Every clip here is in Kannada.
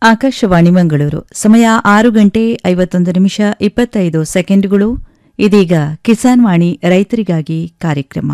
ಆಕಾಶವಾಣಿ ಮಂಗಳೂರು ಸಮಯ ಆರು ಗಂಟೆ ಐವತ್ತೊಂದು ನಿಮಿಷ ಇಪ್ಪತ್ತೈದು ಸೆಕೆಂಡುಗಳು ಇದೀಗ ಕಿಸಾನ್ ವಾಣಿ ರೈತರಿಗಾಗಿ ಕಾರ್ಯಕ್ರಮ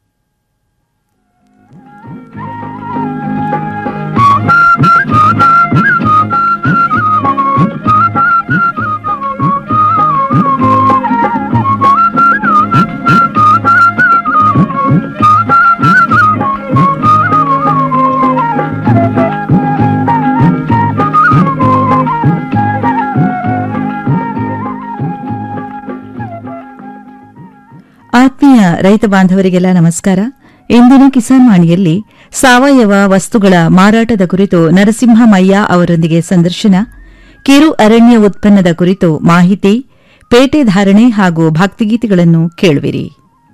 ಆತ್ಮೀಯ ರೈತ ಬಾಂಧವರಿಗೆಲ್ಲ ನಮಸ್ಕಾರ ಇಂದಿನ ಕಿಸಾನ್ ವಾಣಿಯಲ್ಲಿ ಸಾವಯವ ವಸ್ತುಗಳ ಮಾರಾಟದ ಕುರಿತು ನರಸಿಂಹಮಯ್ಯ ಅವರೊಂದಿಗೆ ಸಂದರ್ಶನ ಕಿರು ಅರಣ್ಯ ಉತ್ಪನ್ನದ ಕುರಿತು ಮಾಹಿತಿ ಪೇಟೆ ಧಾರಣೆ ಹಾಗೂ ಭಕ್ತಿಗೀತೆಗಳನ್ನು ಕೇಳುವಿರಿ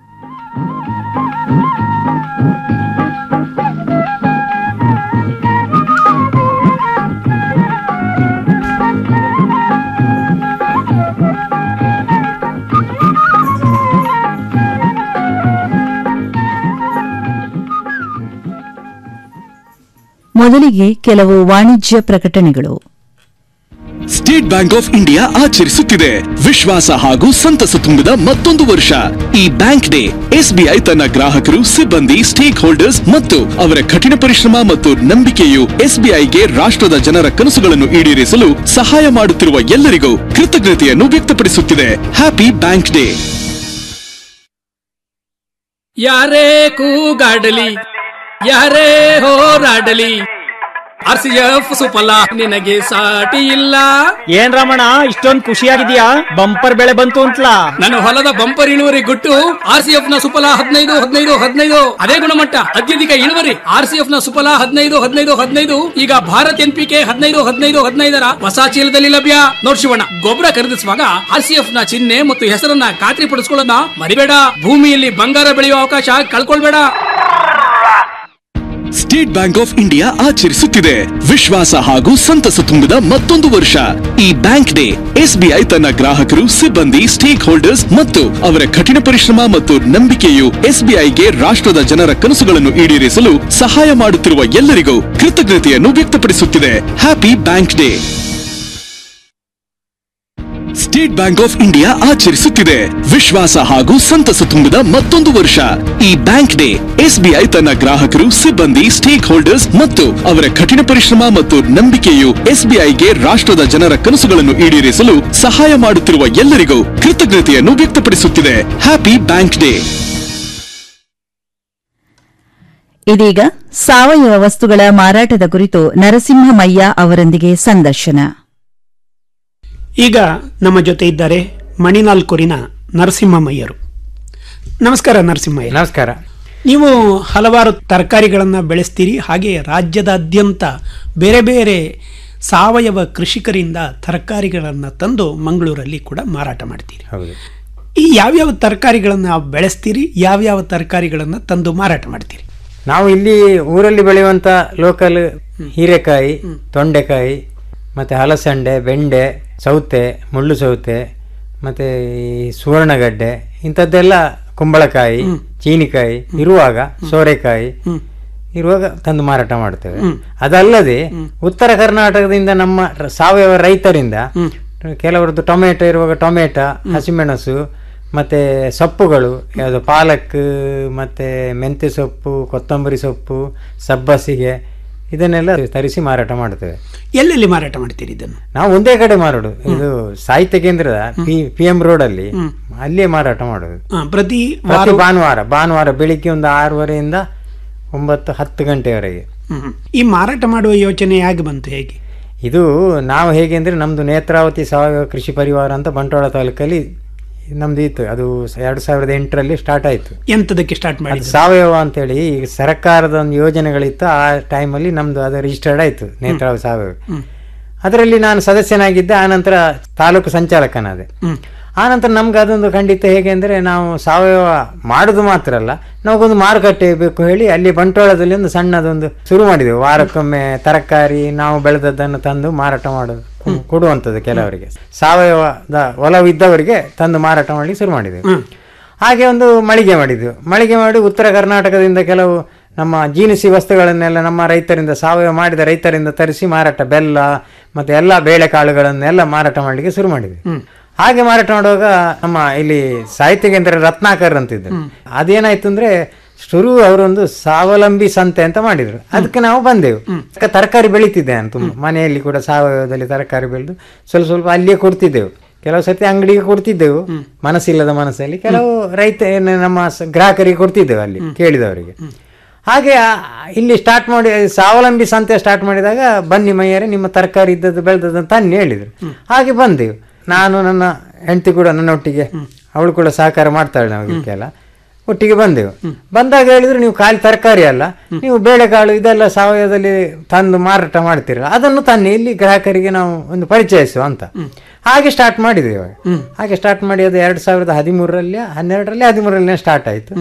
ಮೊದಲಿಗೆ ಕೆಲವು ವಾಣಿಜ್ಯ ಪ್ರಕಟಣೆಗಳು ಸ್ಟೇಟ್ ಬ್ಯಾಂಕ್ ಆಫ್ ಇಂಡಿಯಾ ಆಚರಿಸುತ್ತಿದೆ ವಿಶ್ವಾಸ ಹಾಗೂ ಸಂತಸ ತುಂಬಿದ ಮತ್ತೊಂದು ವರ್ಷ ಈ ಬ್ಯಾಂಕ್ ಡೇ ಎಸ್ಬಿಐ ತನ್ನ ಗ್ರಾಹಕರು ಸಿಬ್ಬಂದಿ ಸ್ಟೇಕ್ ಹೋಲ್ಡರ್ಸ್ ಮತ್ತು ಅವರ ಕಠಿಣ ಪರಿಶ್ರಮ ಮತ್ತು ನಂಬಿಕೆಯು ಎಸ್ಬಿಐಗೆ ರಾಷ್ಟ್ರದ ಜನರ ಕನಸುಗಳನ್ನು ಈಡೇರಿಸಲು ಸಹಾಯ ಮಾಡುತ್ತಿರುವ ಎಲ್ಲರಿಗೂ ಕೃತಜ್ಞತೆಯನ್ನು ವ್ಯಕ್ತಪಡಿಸುತ್ತಿದೆ ಹ್ಯಾಪಿ ಬ್ಯಾಂಕ್ ಡೇ ಯಾರೇ ಕೂಗಾಡಲಿ ಯಾರೇ ಹೋರಾಡಲಿ ಆರ್ ಸಿ ಎಫ್ ಸುಫಲ ನಿನಗೆ ಸಾಟಿ ಇಲ್ಲ ಏನ್ ರಮಣ ಇಷ್ಟೊಂದ್ ಖುಷಿಯಾಗಿದ್ಯಾ ಬಂಪರ್ ಬೆಳೆ ಬಂತು ಅಂತಲಾ ನನ್ನ ಹೊಲದ ಬಂಪರ್ ಇಳುವರಿ ಗುಟ್ಟು ಆರ್ ಸಿ ಎಫ್ ನ ಸುಫಲ ಹದಿನೈದು ಹದಿನೈದು ಹದಿನೈದು ಅದೇ ಗುಣಮಟ್ಟ ಅತ್ಯಧಿಕ ಇಳುವರಿ ಆರ್ ಸಿ ಎಫ್ ನ ಸುಫಲ ಹದಿನೈದು ಹದಿನೈದು ಹದಿನೈದು ಈಗ ಭಾರತ್ ಎನ್ ಪಿ ಕೆ ಹದಿನೈದು ಹದಿನೈದು ಹದಿನೈದರ ಹೊಸ ಚೀಲದಲ್ಲಿ ಲಭ್ಯ ನೋಡ್ ಶಿವಣ್ಣ ಗೊಬ್ಬರ ಖರೀದಿಸುವಾಗ ಆರ್ ಸಿ ಎಫ್ ನ ಚಿಹ್ನೆ ಮತ್ತು ಹೆಸರನ್ನ ಖಾತ್ರಿಪಡಿಸಿಕೊಳ್ಳೋದನ್ನ ಮರಿಬೇಡ ಭೂಮಿಯಲ್ಲಿ ಬಂಗಾರ ಬೆಳೆಯುವ ಅವಕಾಶ ಕಳ್ಕೊಳ್ಬೇಡ ಸ್ಟೇಟ್ ಬ್ಯಾಂಕ್ ಆಫ್ ಇಂಡಿಯಾ ಆಚರಿಸುತ್ತಿದೆ ವಿಶ್ವಾಸ ಹಾಗೂ ಸಂತಸ ತುಂಬಿದ ಮತ್ತೊಂದು ವರ್ಷ ಈ ಬ್ಯಾಂಕ್ ಡೇ ಎಸ್ಬಿಐ ತನ್ನ ಗ್ರಾಹಕರು ಸಿಬ್ಬಂದಿ ಸ್ಟೇಕ್ ಹೋಲ್ಡರ್ಸ್ ಮತ್ತು ಅವರ ಕಠಿಣ ಪರಿಶ್ರಮ ಮತ್ತು ನಂಬಿಕೆಯು ಎಸ್ಬಿಐಗೆ ರಾಷ್ಟ್ರದ ಜನರ ಕನಸುಗಳನ್ನು ಈಡೇರಿಸಲು ಸಹಾಯ ಮಾಡುತ್ತಿರುವ ಎಲ್ಲರಿಗೂ ಕೃತಜ್ಞತೆಯನ್ನು ವ್ಯಕ್ತಪಡಿಸುತ್ತಿದೆ happy bank day State Bank of India ಆಚರಿಸುತ್ತಿದೆ ವಿಶ್ವಾಸ ಹಾಗೂ ಸಂತಸ ತುಂಬಿದ ಮತ್ತೊಂದು ವರ್ಷ ಈ ಬ್ಯಾಂಕ್ ಡೇ ಎಸ್ಬಿಐ ತನ್ನ ಗ್ರಾಹಕರು ಸಿಬ್ಬಂದಿ ಸ್ಟೇಕ್ ಹೋಲ್ಡರ್ಸ್ ಮತ್ತು ಅವರ ಕಠಿಣ ಪರಿಶ್ರಮ ಮತ್ತು ನಂಬಿಕೆಯು ಎಸ್ಬಿಐಗೆ ರಾಷ್ಟ್ರದ ಜನರ ಕನಸುಗಳನ್ನು ಈಡೇರಿಸಲು ಸಹಾಯ ಮಾಡುತ್ತಿರುವ ಎಲ್ಲರಿಗೂ ಕೃತಜ್ಞತೆಯನ್ನು ವ್ಯಕ್ತಪಡಿಸುತ್ತಿದೆ ಹ್ಯಾಪಿ ಬ್ಯಾಂಕ್ ಡೇ ಇದೀಗ ಸಾವಯವ ವಸ್ತುಗಳ ಮಾರಾಟದ ಕುರಿತು ನರಸಿಂಹಮಯ್ಯ ಅವರೊಂದಿಗೆ ಸಂದರ್ಶನ ಈಗ ನಮ್ಮ ಜೊತೆ ಇದ್ದಾರೆ ಮಣಿನಾಲ್ಕೂರಿನ ನರಸಿಂಹಮಯ್ಯರು ನಮಸ್ಕಾರ ನರಸಿಂಹಯ್ಯ ನಮಸ್ಕಾರ ನೀವು ಹಲವಾರು ತರಕಾರಿಗಳನ್ನು ಬೆಳೆಸ್ತೀರಿ ಹಾಗೆ ರಾಜ್ಯದಾದ್ಯಂತ ಬೇರೆ ಬೇರೆ ಸಾವಯವ ಕೃಷಿಕರಿಂದ ತರಕಾರಿಗಳನ್ನು ತಂದು ಮಂಗಳೂರಲ್ಲಿ ಕೂಡ ಮಾರಾಟ ಮಾಡ್ತೀರಿ ಹೌದು ಈ ಯಾವ್ಯಾವ ತರಕಾರಿಗಳನ್ನು ಬೆಳೆಸ್ತೀರಿ ಯಾವ್ಯಾವ ತರಕಾರಿಗಳನ್ನು ತಂದು ಮಾರಾಟ ಮಾಡ್ತೀರಿ ನಾವು ಇಲ್ಲಿ ಊರಲ್ಲಿ ಬೆಳೆಯುವಂಥ ಲೋಕಲ್ ಹೀರೆಕಾಯಿ ತೊಂಡೆಕಾಯಿ ಮತ್ತು ಹಲಸಂಡೆ ಬೆಂಡೆ ಸೌತೆ ಮುಳ್ಳು ಸೌತೆ ಮತ್ತು ಈ ಸುವರ್ಣಗಡ್ಡೆ ಇಂಥದ್ದೆಲ್ಲ ಕುಂಬಳಕಾಯಿ ಚೀನಿಕಾಯಿ ಇರುವಾಗ ಸೋರೆಕಾಯಿ ಇರುವಾಗ ತಂದು ಮಾರಾಟ ಮಾಡ್ತೇವೆ ಅದಲ್ಲದೆ ಉತ್ತರ ಕರ್ನಾಟಕದಿಂದ ನಮ್ಮ ರ- ಸಾವಯವ ರೈತರಿಂದ ಕೆಲವರದ್ದು ಟೊಮೆಟೊ ಇರುವಾಗ ಟೊಮೆಟೊ ಹಸಿಮೆಣಸು ಮತ್ತೆ ಸೊಪ್ಪುಗಳು ಯಾವುದು ಪಾಲಕ್ ಮತ್ತೆ ಮೆಂತ್ಯ ಸೊಪ್ಪು ಕೊತ್ತಂಬರಿ ಸೊಪ್ಪು ಸಬ್ಬಸಿಗೆ ಇದನ್ನೆಲ್ಲ ತರಿಸಿ ಮಾರಾಟ ಮಾಡ್ತೇವೆ ಎಲ್ಲೆಲ್ಲಿ ಮಾರಾಟ ಮಾಡ್ತೀರಿ ಇದನ್ನು ನಾವು ಒಂದೇ ಕಡೆ ಮಾರೋದು ಇದು ಸಾಹಿತ್ಯ ಕೇಂದ್ರದ ಪಿ ಪಿ ಎಂ ರೋಡ್ ಅಲ್ಲಿ ಅಲ್ಲಿಯೇ ಮಾರಾಟ ಮಾಡೋದು ಆ, ಪ್ರತಿ ಪ್ರತಿ ವಾರ ಭಾನುವಾರ ಭಾನುವಾರ ಬೆಳಿಗ್ಗೆ ಒಂದು ಆರೂವರೆಯಿಂದ ಒಂಬತ್ತು ಹತ್ತು ಗಂಟೆವರೆಗೆ ಹ್ಮ್. ಈ ಮಾರಾಟ ಮಾಡುವ ಯೋಚನೆ ಹೇಗೆ ಬಂತು ಹೇಗೆ ಇದು ನಾವು ಹೇಗೆ ಅಂದರೆ ನಮ್ಮದು ನೇತ್ರಾವತಿ ಸಾವಯವ ಕೃಷಿ ಪರಿವಾರ ಅಂತ ಬಂಟ್ವಾಳ ತಾಲೂಕಲ್ಲಿ ನಮ್ದು ಇತ್ತು ಅದು ಎರಡು ಸಾವಿರದ ಎಂಟರಲ್ಲಿ ಸ್ಟಾರ್ಟ್ ಆಯಿತು ಎಂತದಕ್ಕೆ ಸ್ಟಾರ್ಟ್ ಅದು ಮಾಡಿ ಸಾವಯವ ಅಂತೇಳಿ ಈಗ ಸರ್ಕಾರದ ಒಂದು ಯೋಜನೆಗಳಿತ್ತು ಆ ಟೈಮಲ್ಲಿ ನಮ್ದು ಅದು ರಿಜಿಸ್ಟರ್ಡ್ ಆಯಿತು ನೇತ್ರಾವತಿ ಸಾವಯವ ಅದರಲ್ಲಿ ನಾನು ಸದಸ್ಯನಾಗಿದ್ದೆ ಆನಂತರ ತಾಲೂಕು ಸಂಚಾಲಕನಾದೆ ಆನಂತರ ನಮ್ಗೆ ಅದೊಂದು ಖಂಡಿತ ಹೇಗೆ ಅಂದರೆ ನಾವು ಸಾವಯವ ಮಾಡೋದು ಮಾತ್ರ ಅಲ್ಲ ನಮಗೊಂದು ಮಾರುಕಟ್ಟೆ ಬೇಕು ಹೇಳಿ ಅಲ್ಲಿ ಬಂಟ್ವಾಳದಲ್ಲಿ ಒಂದು ಸಣ್ಣದೊಂದು ಶುರು ಮಾಡಿದೆವು ವಾರಕ್ಕೊಮ್ಮೆ ತರಕಾರಿ ನಾವು ಬೆಳೆದದ್ದನ್ನು ತಂದು ಮಾರಾಟ ಮಾಡೋದು ಕೊಡುವಂಥದ್ದು ಕೆಲವರಿಗೆ ಸಾವಯವದ ಒಲವಿದ್ದವರಿಗೆ ತಂದು ಮಾರಾಟ ಮಾಡಿ ಶುರು ಮಾಡಿದೆವು ಹಾಗೆ ಒಂದು ಮಳಿಗೆ ಮಾಡಿದ್ವು ಮಳಿಗೆ ಮಾಡಿ ಉತ್ತರ ಕರ್ನಾಟಕದಿಂದ ಕೆಲವು ನಮ್ಮ ಜೀನಿಸಿ ವಸ್ತುಗಳನ್ನೆಲ್ಲ ನಮ್ಮ ರೈತರಿಂದ ಸಾವಯವ ಮಾಡಿದ ರೈತರಿಂದ ತರಿಸಿ ಮಾರಾಟ ಬೆಲ್ಲ ಮತ್ತೆ ಎಲ್ಲ ಬೇಳೆಕಾಳುಗಳನ್ನೆಲ್ಲ ಮಾರಾಟ ಮಾಡಲಿಕ್ಕೆ ಶುರು ಮಾಡಿದ್ವಿ ಹಾಗೆ ಮಾರಾಟ ಮಾಡುವಾಗ ನಮ್ಮ ಇಲ್ಲಿ ಸಾಹಿತ್ಯ ಕೇಂದ್ರ ರತ್ನಾಕರ್ ಅಂತಿದ್ರು ಅದೇನಾಯ್ತು ಅಂದ್ರೆ ಶುರು ಅವರೊಂದು ಸ್ವಾವಲಂಬಿ ಸಂತೆ ಅಂತ ಮಾಡಿದ್ರು ಅದಕ್ಕೆ ನಾವು ಬಂದೆವು ಅದಕ್ಕೆ ತರಕಾರಿ ಬೆಳೀತಿದ್ದೆ ನಾನು ತುಂಬ ಮನೆಯಲ್ಲಿ ಕೂಡ ಸಾವಯವದಲ್ಲಿ ತರಕಾರಿ ಬೆಳೆದು ಸ್ವಲ್ಪ ಸ್ವಲ್ಪ ಅಲ್ಲಿಯೇ ಕೊಡ್ತಿದ್ದೆವು ಕೆಲವು ಸರ್ತಿ ಅಂಗಡಿಗೆ ಕೊಡ್ತಿದ್ದೆವು ಮನಸ್ಸಿಲ್ಲದ ಮನಸ್ಸಲ್ಲಿ ಕೆಲವು ರೈತ ಏನು ನಮ್ಮ ಸ- ಗ್ರಾಹಕರಿಗೆ ಕೊಡ್ತಿದ್ದೆವು ಅಲ್ಲಿ ಕೇಳಿದವರಿಗೆ ಹಾಗೆ ಆ, ಇಲ್ಲಿ ಸ್ಟಾರ್ಟ್ ಮಾಡಿ ಸ್ವಾವಲಂಬಿ ಸಂತೆ ಸ್ಟಾರ್ಟ್ ಮಾಡಿದಾಗ ಬನ್ನಿ ಮೈಯರೆ ನಿಮ್ಮ ತರಕಾರಿ ಇದ್ದದ್ದು ಬೆಳೆದದ್ದು ಅಂತ ಅನ್ನಿ ಹೇಳಿದ್ರು ಹಾಗೆ ಬಂದೆವು ನಾನು ನನ್ನ ಹೆಂಡತಿ ಕೂಡ ನನ್ನ ಒಟ್ಟಿಗೆ ಅವಳು ಕೂಡ ಸಹಕಾರ ಮಾಡ್ತಾಳೆ ನಮಗೆಲ್ಲ ಒಟ್ಟಿಗೆ ಬಂದೆವು ಬಂದಾಗ ಹೇಳಿದ್ರು ನೀವು ಖಾಲಿ ತರಕಾರಿ ಅಲ್ಲ ನೀವು ಬೇಳೆಕಾಳು ಇದೆಲ್ಲ ಸಾವಯವದಲ್ಲಿ ತಂದು ಮಾರಾಟ ಮಾಡ್ತೀರಲ್ಲ ಅದನ್ನು ತನ್ನಿ ಇಲ್ಲಿ ಗ್ರಾಹಕರಿಗೆ ನಾವು ಒಂದು ಪರಿಚಯಿಸುವ ಅಂತ ಹಾಗೆ ಸ್ಟಾರ್ಟ್ ಮಾಡಿದ್ವಿ ಇವಾಗ ಹಾಗೆ ಸ್ಟಾರ್ಟ್ ಮಾಡಿ ಅದು ಎರಡು ಸಾವಿರದ ಹದಿಮೂರರಲ್ಲಿ ಹನ್ನೆರಡರಲ್ಲಿ ಹದಿಮೂರರಲ್ಲಿ ಸ್ಟಾರ್ಟ್ ಆಯಿತು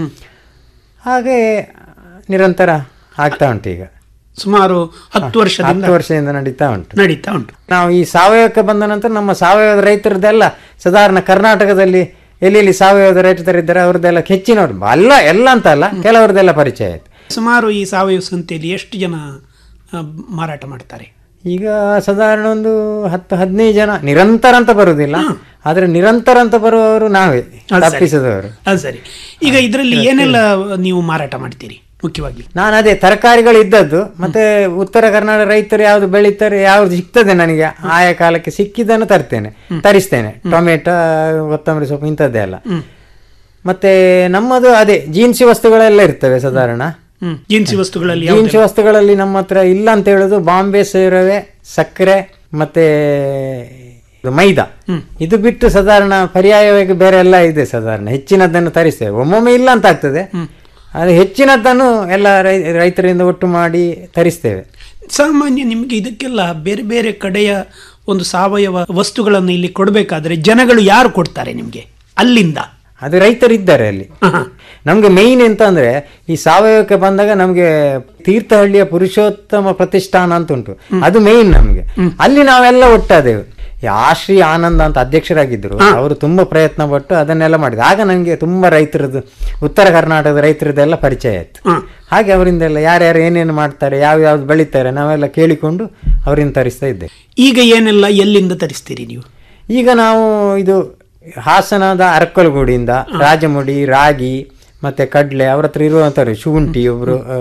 ಹಾಗೆ ನಿರಂತರ ಆಗ್ತಾ ಉಂಟು ಈಗ ಸುಮಾರು ಹತ್ತು ವರ್ಷದಿಂದ ಹತ್ತು ವರ್ಷದಿಂದ ನಡೀತಾ ಉಂಟು ನಡೀತಾ ಉಂಟು ನಾವು ಈ ಸಾವಯವಕ್ಕೆ ಬಂದ ನಂತರ ನಮ್ಮ ಸಾವಯವ ರೈತರದ್ದೆಲ್ಲ ಸಾಧಾರಣ ಕರ್ನಾಟಕದಲ್ಲಿ ಎಲ್ಲೆಲ್ಲಿ ಸಾವಯವದ ರೈತರಿದ್ದಾರೆ ಅವ್ರದ್ದೆಲ್ಲ ಹೆಚ್ಚಿನವ್ರು ಅಲ್ಲ ಎಲ್ಲ ಅಂತ ಅಲ್ಲ ಕೆಲವರದೆಲ್ಲ ಪರಿಚಯ ಆಯ್ತು ಸುಮಾರು ಈ ಸಾವಯವ ಸಂತೆಯಲ್ಲಿ ಎಷ್ಟು ಜನ ಆ, ಮಾರಾಟ ಮಾಡ್ತಾರೆ ಈಗ ಸಾಧಾರಣ ಒಂದು ಹತ್ತು ಹದಿನೈದು ಜನ ನಿರಂತರ ಅಂತ ಬರುವುದಿಲ್ಲ ಆದ್ರೆ ನಿರಂತರ ಅಂತ ಬರುವವರು ನಾವೇ ಸರಿ. ತಪ್ಪಿಸದವರು ಅದು ಸರಿ ಈಗ ಇದರಲ್ಲಿ ಏನೆಲ್ಲ ನೀವು ಮಾರಾಟ ಮಾಡ್ತೀರಿ ಮುಖ್ಯವಾಗಿ ನಾನು ಅದೇ ತರಕಾರಿಗಳು ಇದ್ದದ್ದು ಮತ್ತೆ ಉತ್ತರ ಕರ್ನಾಟಕ ರೈತರು ಯಾವ್ದು ಬೆಳೀತಾರೆ ಯಾವ್ದು ಸಿಗ್ತದೆ ನನಗೆ ಆಯಾ ಕಾಲಕ್ಕೆ ಸಿಕ್ಕಿದ್ದನ್ನು ತರ್ತೇನೆ ತರಿಸ್ತೇನೆ ಟೊಮೆಟೊ ಕೊತ್ತಂಬರಿ ಸೊಪ್ಪು ಇಂಥದ್ದೇ ಅಲ್ಲ ಮತ್ತೆ ನಮ್ಮದು ಅದೇ ಜೀನ್ಸಿ ವಸ್ತುಗಳೆಲ್ಲ ಇರ್ತವೆ ಸಾಧಾರಣ ಹ್ಮ್ ಜೀನ್ಸಿ ವಸ್ತುಗಳಲ್ಲಿ ಯಾವ್ದು? ಜೀನ್ಸಿ ವಸ್ತುಗಳಲ್ಲಿ ನಮ್ಮ ಹತ್ರ ಇಲ್ಲ ಅಂತ ಹೇಳುದು ಬಾಂಬೆ ಸೇರವೆ ಸಕ್ಕರೆ ಮತ್ತೆ ಇದು ಮೈದಾ ಇದು ಬಿಟ್ಟು ಸಾಧಾರಣ ಪರ್ಯಾಯವಾಗಿ ಬೇರೆ ಎಲ್ಲ ಇದೆ ಸಾಧಾರಣ ಹೆಚ್ಚಿನದನ್ನು ತರಿಸ್ತೇವೆ ಒಮ್ಮೊಮ್ಮೆ ಇಲ್ಲ ಅಂತ ಆಗ್ತದೆ ಅದು ಹೆಚ್ಚಿನದ್ದನ್ನು ಎಲ್ಲ ರೈ- ರೈತರಿಂದ ಒಟ್ಟು ಮಾಡಿ ತರಿಸ್ತೇವೆ ಸಾಮಾನ್ಯ ನಿಮಗೆ ಇದಕ್ಕೆಲ್ಲ ಬೇರೆ ಬೇರೆ ಕಡೆಯ ಒಂದು ಸಾವಯವ ವಸ್ತುಗಳನ್ನು ಇಲ್ಲಿ ಕೊಡಬೇಕಾದ್ರೆ ಜನಗಳು ಯಾರು ಕೊಡ್ತಾರೆ ನಿಮಗೆ ಅಲ್ಲಿಂದ ಅದು ರೈತರು ಇದ್ದಾರೆ ಅಲ್ಲಿ ನಮ್ಗೆ ಮೇಯ್ನ್ ಎಂತ ಅಂದ್ರೆ ಈ ಸಾವಯವಕ್ಕೆ ಬಂದಾಗ ನಮ್ಗೆ ತೀರ್ಥಹಳ್ಳಿಯ ಪುರುಷೋತ್ತಮ ಪ್ರತಿಷ್ಠಾನ ಅಂತ ಉಂಟು ಅದು ಮೇಯ್ನ್ ನಮ್ಗೆ ಅಲ್ಲಿ ನಾವೆಲ್ಲ ಒಟ್ಟಾದೆವು ಈ ಆಶ್ರೀ ಆನಂದ ಅಂತ ಅಧ್ಯಕ್ಷರಾಗಿದ್ರು ಅವರು ತುಂಬಾ ಪ್ರಯತ್ನ ಪಟ್ಟು ಅದನ್ನೆಲ್ಲ ಮಾಡಿದ್ರು ಆಗ ನನಗೆ ತುಂಬಾ ರೈತರದ್ದು ಉತ್ತರ ಕರ್ನಾಟಕದ ರೈತರದ್ದೆಲ್ಲ ಪರಿಚಯ ಆಯ್ತು ಹಾಗೆ ಅವರಿಂದೆಲ್ಲ ಯಾರ್ಯಾರು ಏನೇನು ಮಾಡ್ತಾರೆ ಯಾವ ಯಾವ್ದು ಬೆಳೀತಾರೆ ನಾವೆಲ್ಲ ಕೇಳಿಕೊಂಡು ಅವರಿಂದ ತರಿಸ್ತಾ ಇದ್ದೆ ಈಗ ಏನೆಲ್ಲ ಎಲ್ಲಿಂದ ತರಿಸ್ತೀರಿ ನೀವು ಈಗ ನಾವು ಇದು ಹಾಸನದ ಅರಕಲಗೂಡಿಂದ ರಾಜಮುಡಿ ರಾಗಿ ಮತ್ತೆ ಕಡ್ಲೆ ಅವ್ರ ಹತ್ರ ಇರುವಂತವ್ರು ಶುಂಠಿ ಒಬ್ರು ಆ,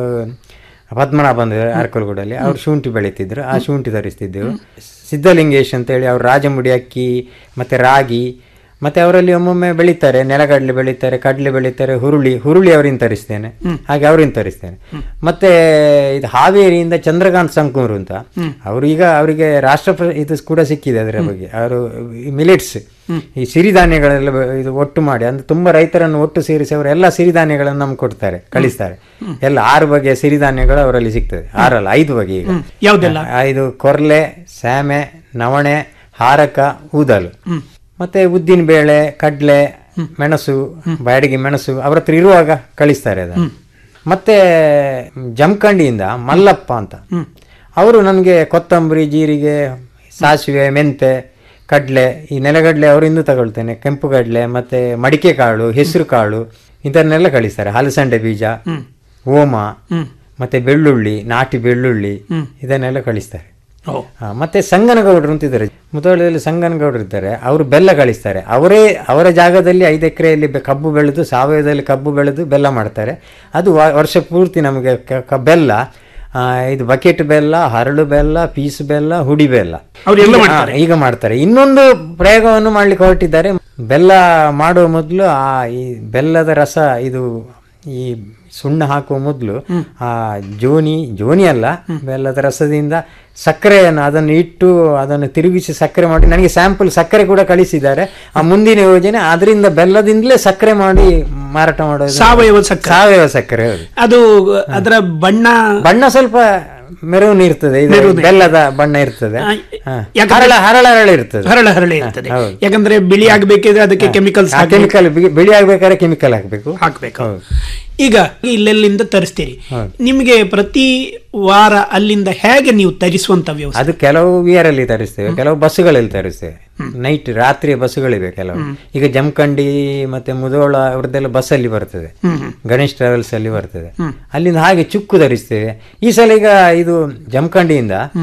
ಪದ್ಮನಾಭ ಅಂದ್ರೆ ಅರಕಲಗೂಡಲ್ಲಿ ಅವ್ರು ಶುಂಠಿ ಬೆಳೀತಿದ್ರು ಆ ಶುಂಠಿ ತರಿಸ್ತಿದ್ದೆವು ಸಿದ್ಧಲಿಂಗೇಶ್ ಅಂತೇಳಿ ಅವ್ರು ರಾಜಮುಡಿ ಅಕ್ಕಿ ಮತ್ತೆ ರಾಗಿ ಮತ್ತೆ ಅವರಲ್ಲಿ ಒಮ್ಮೊಮ್ಮೆ ಬೆಳೀತಾರೆ ನೆಲಗಡಲೆ ಬೆಳೀತಾರೆ ಕಡಲೆ ಬೆಳೀತಾರೆ ಹುರುಳಿ ಹುರುಳಿ ಅವರಿಂದ ತರಿಸ್ತೇನೆ ಹಾಗೆ ಅವರಿಂದ ತರಿಸ್ತೇನೆ ಮತ್ತೆ ಇದು ಹಾವೇರಿಯಿಂದ ಚಂದ್ರಕಾಂತ್ ಸಂಕೂರು ಅಂತ ಅವರು ಈಗ ಅವರಿಗೆ ರಾಷ್ಟ್ರ ಪ್ರ- ಇದು ಕೂಡ ಸಿಕ್ಕಿದೆ ಅದರ ಬಗ್ಗೆ ಅವರು ಮಿಲೆಟ್ಸ್ ಈ ಸಿರಿಧಾನ್ಯಗಳೆಲ್ಲ ಬ- ಇದು ಒಟ್ಟು ಮಾಡಿ ಅಂದ್ರೆ ತುಂಬಾ ರೈತರನ್ನು ಒಟ್ಟು ಸೇರಿಸಿ ಅವರು ಎಲ್ಲ ಸಿರಿಧಾನ್ಯಗಳನ್ನು ನಮ್ಗೆ ಕೊಡ್ತಾರೆ ಕಳಿಸ್ತಾರೆ ಎಲ್ಲ ಆರು ಬಗೆಯ ಸಿರಿಧಾನ್ಯಗಳು ಅವರಲ್ಲಿ ಸಿಗ್ತದೆ ಆರಲ್ಲ ಐದು ಬಗೆ ಈಗ ಯಾವ್ದೆಲ್ಲ ಐದು ಕೊರ್ಲೆ ಸ್ಯಾಮೆ ನವಣೆ ಹಾರಕ ಊದಲು ಮತ್ತೆ ಉದ್ದಿನ ಬೇಳೆ ಕಡ್ಲೆ ಮೆಣಸು ಬ್ಯಾಡಗಿ ಮೆಣಸು ಅವ್ರ ಹತ್ರ ಇರುವಾಗ ಕಳಿಸ್ತಾರೆ ಅದನ್ನು ಮತ್ತೆ ಜಮಖಂಡಿಯಿಂದ ಮಲ್ಲಪ್ಪ ಅಂತ ಅವರು ನನಗೆ ಕೊತ್ತಂಬರಿ ಜೀರಿಗೆ ಸಾಸಿವೆ ಮೆಂತೆ ಕಡ್ಲೆ ಈ ನೆಲಗಡಲೆ ಅವರಿಂದ ತಗೊಳ್ತೇನೆ ಕೆಂಪು ಕಡಲೆ ಮತ್ತೆ ಮಡಿಕೆ ಕಾಳು ಹೆಸರು ಕಾಳು ಇದನ್ನೆಲ್ಲ ಕಳಿಸ್ತಾರೆ ಹಲಸಂಡೆ ಬೀಜ ಓಮ ಮತ್ತೆ ಬೆಳ್ಳುಳ್ಳಿ ನಾಟಿ ಬೆಳ್ಳುಳ್ಳಿ ಇದನ್ನೆಲ್ಲ ಕಳಿಸ್ತಾರೆ ಓ ಹಾ, ಮತ್ತೆ ಸಂಗನಗೌಡರು ಅಂತಿದ್ದಾರೆ ಮುತೋಳದಲ್ಲಿ ಸಂಗನಗೌಡರು ಇದ್ದಾರೆ ಅವರು ಬೆಲ್ಲ ಕಳಿಸ್ತಾರೆ ಅವರೇ ಅವರ ಜಾಗದಲ್ಲಿ ಐದು ಎಕರೆಯಲ್ಲಿ ಬೆ- ಕಬ್ಬು ಬೆಳೆದು ಸಾವಯವದಲ್ಲಿ ಕಬ್ಬು ಬೆಳೆದು ಬೆಲ್ಲ ಮಾಡ್ತಾರೆ ಅದು ವ- ವರ್ಷ ಪೂರ್ತಿ ನಮಗೆ ಕ- ಕ- ಬೆಲ್ಲ ಆ, ಇದು ಬಕೆಟ್ ಬೆಲ್ಲ ಹರಳು ಬೆಲ್ಲ ಪೀಸ್ ಬೆಲ್ಲ ಹುಡಿ ಬೆಲ್ಲ ಅವ್ರೆಲ್ಲ ಈಗ- ಮಾಡ್ತಾರೆ. ಹಾ, ಈಗ ಮಾಡ್ತಾರೆ ಇನ್ನೊಂದು ಪ್ರಯೋಗವನ್ನು ಮಾಡ್ಲಿಕ್ಕೆ ಹೊರಟಿದ್ದಾರೆ ಬೆಲ್ಲ ಮಾಡುವ ಮೊದಲು ಆ ಈ ಬೆಲ್ಲದ ರಸ ಇದು ಈ ಸುಣ್ಣ ಹಾಕುವ ಮೊದಲು ಆ ಜೋನಿ ಜೋನಿ ಅಲ್ಲ ಬೆಲ್ಲದ ರಸದಿಂದ ಸಕ್ಕರೆಯನ್ನು ಅದನ್ನು ಇಟ್ಟು ಅದನ್ನು ತಿರುಗಿಸಿ ಸಕ್ಕರೆ ಮಾಡಿ ನನಗೆ ಸ್ಯಾಂಪಲ್ ಸಕ್ಕರೆ ಕೂಡ ಕಳಿಸಿದ್ದಾರೆ ಆ ಮುಂದಿನ ಯೋಜನೆ ಅದರಿಂದ ಬೆಲ್ಲದಿಂದಲೇ ಸಕ್ಕರೆ ಮಾಡಿ ಮಾರಾಟ ಮಾಡೋದು ಸಾವಯವ ಸಕ್ಕರೆ. ಸಾವಯವ ಸಕ್ಕರೆ ಹೌದು ಅದು ಅದರ ಬಣ್ಣ ಬಣ್ಣ ಸ್ವಲ್ಪ ಮೆರೂನ್ ಇರ್ತದೆ ಇದು ಮೆರೂನ್. ಬೆಲ್ಲದ ಬಣ್ಣ ಇರ್ತದೆ ಆ, ಹಾ. ಯಾಕಂದ್ರೆ- ಹರಳ ಹರಳ ಹರಳ ಇರ್ತದೆ ಹರಳ ಹರಳೆ ಇರ್ತದೆ ಹೌದು. ಯಾಕಂದ್ರೆ ಬಿಳಿ ಆಗ್ಬೇಕಿದ್ರೆ ಅದಕ್ಕೆ ಕೆಮಿಕಲ್ಸ್ ಕೆಮಿಕಲ್ ಬಿಳಿ ಆಗ್ಬೇಕಾದ್ರೆ ಕೆಮಿಕಲ್ ಹಾಕ್ಬೇಕು ಹಾಕ್ಬೇಕು ಹೌದು. ಈಗ ಇಲ್ಲೆಲ್ಲಿಂದ ತರಿಸ್ತೀರಿ ಹೌದು. ನಿಮಗೆ ಪ್ರತಿ ವಾರ ಅಲ್ಲಿಂದ ಹೇಗೆ ನೀವು ತರಿಸುವಂತ ವ್ಯವಸ್ಥೆ ಅದು ಕೆಲವು ವಿಯರ್ ಅಲ್ಲಿ ತರಿಸ್ತೇವೆ ಕೆಲವು ಬಸ್ಸುಗಳಲ್ಲಿ ತರಿಸ್ತೇವೆ ನೈಟ್ ರಾತ್ರಿಯ ಬಸ್ಸುಗಳಿವೆ ಕೆಲವು ಈಗ ಜಮಖಂಡಿ ಮತ್ತೆ ಮುದೋಳ ಅವ್ರದ್ದೆಲ್ಲ ಬಸ್ ಅಲ್ಲಿ ಬರ್ತದೆ ಗಣೇಶ್ ಟ್ರಾವೆಲ್ಸ್ ಅಲ್ಲಿ ಬರ್ತದೆ ಅಲ್ಲಿಂದ ಹಾಗೆ ಚುಕ್ಕು ಧರಿಸ್ತೇವೆ ಈ ಸಲ ಈಗ ಇದು ಜಮಖಂಡಿಯಿಂದ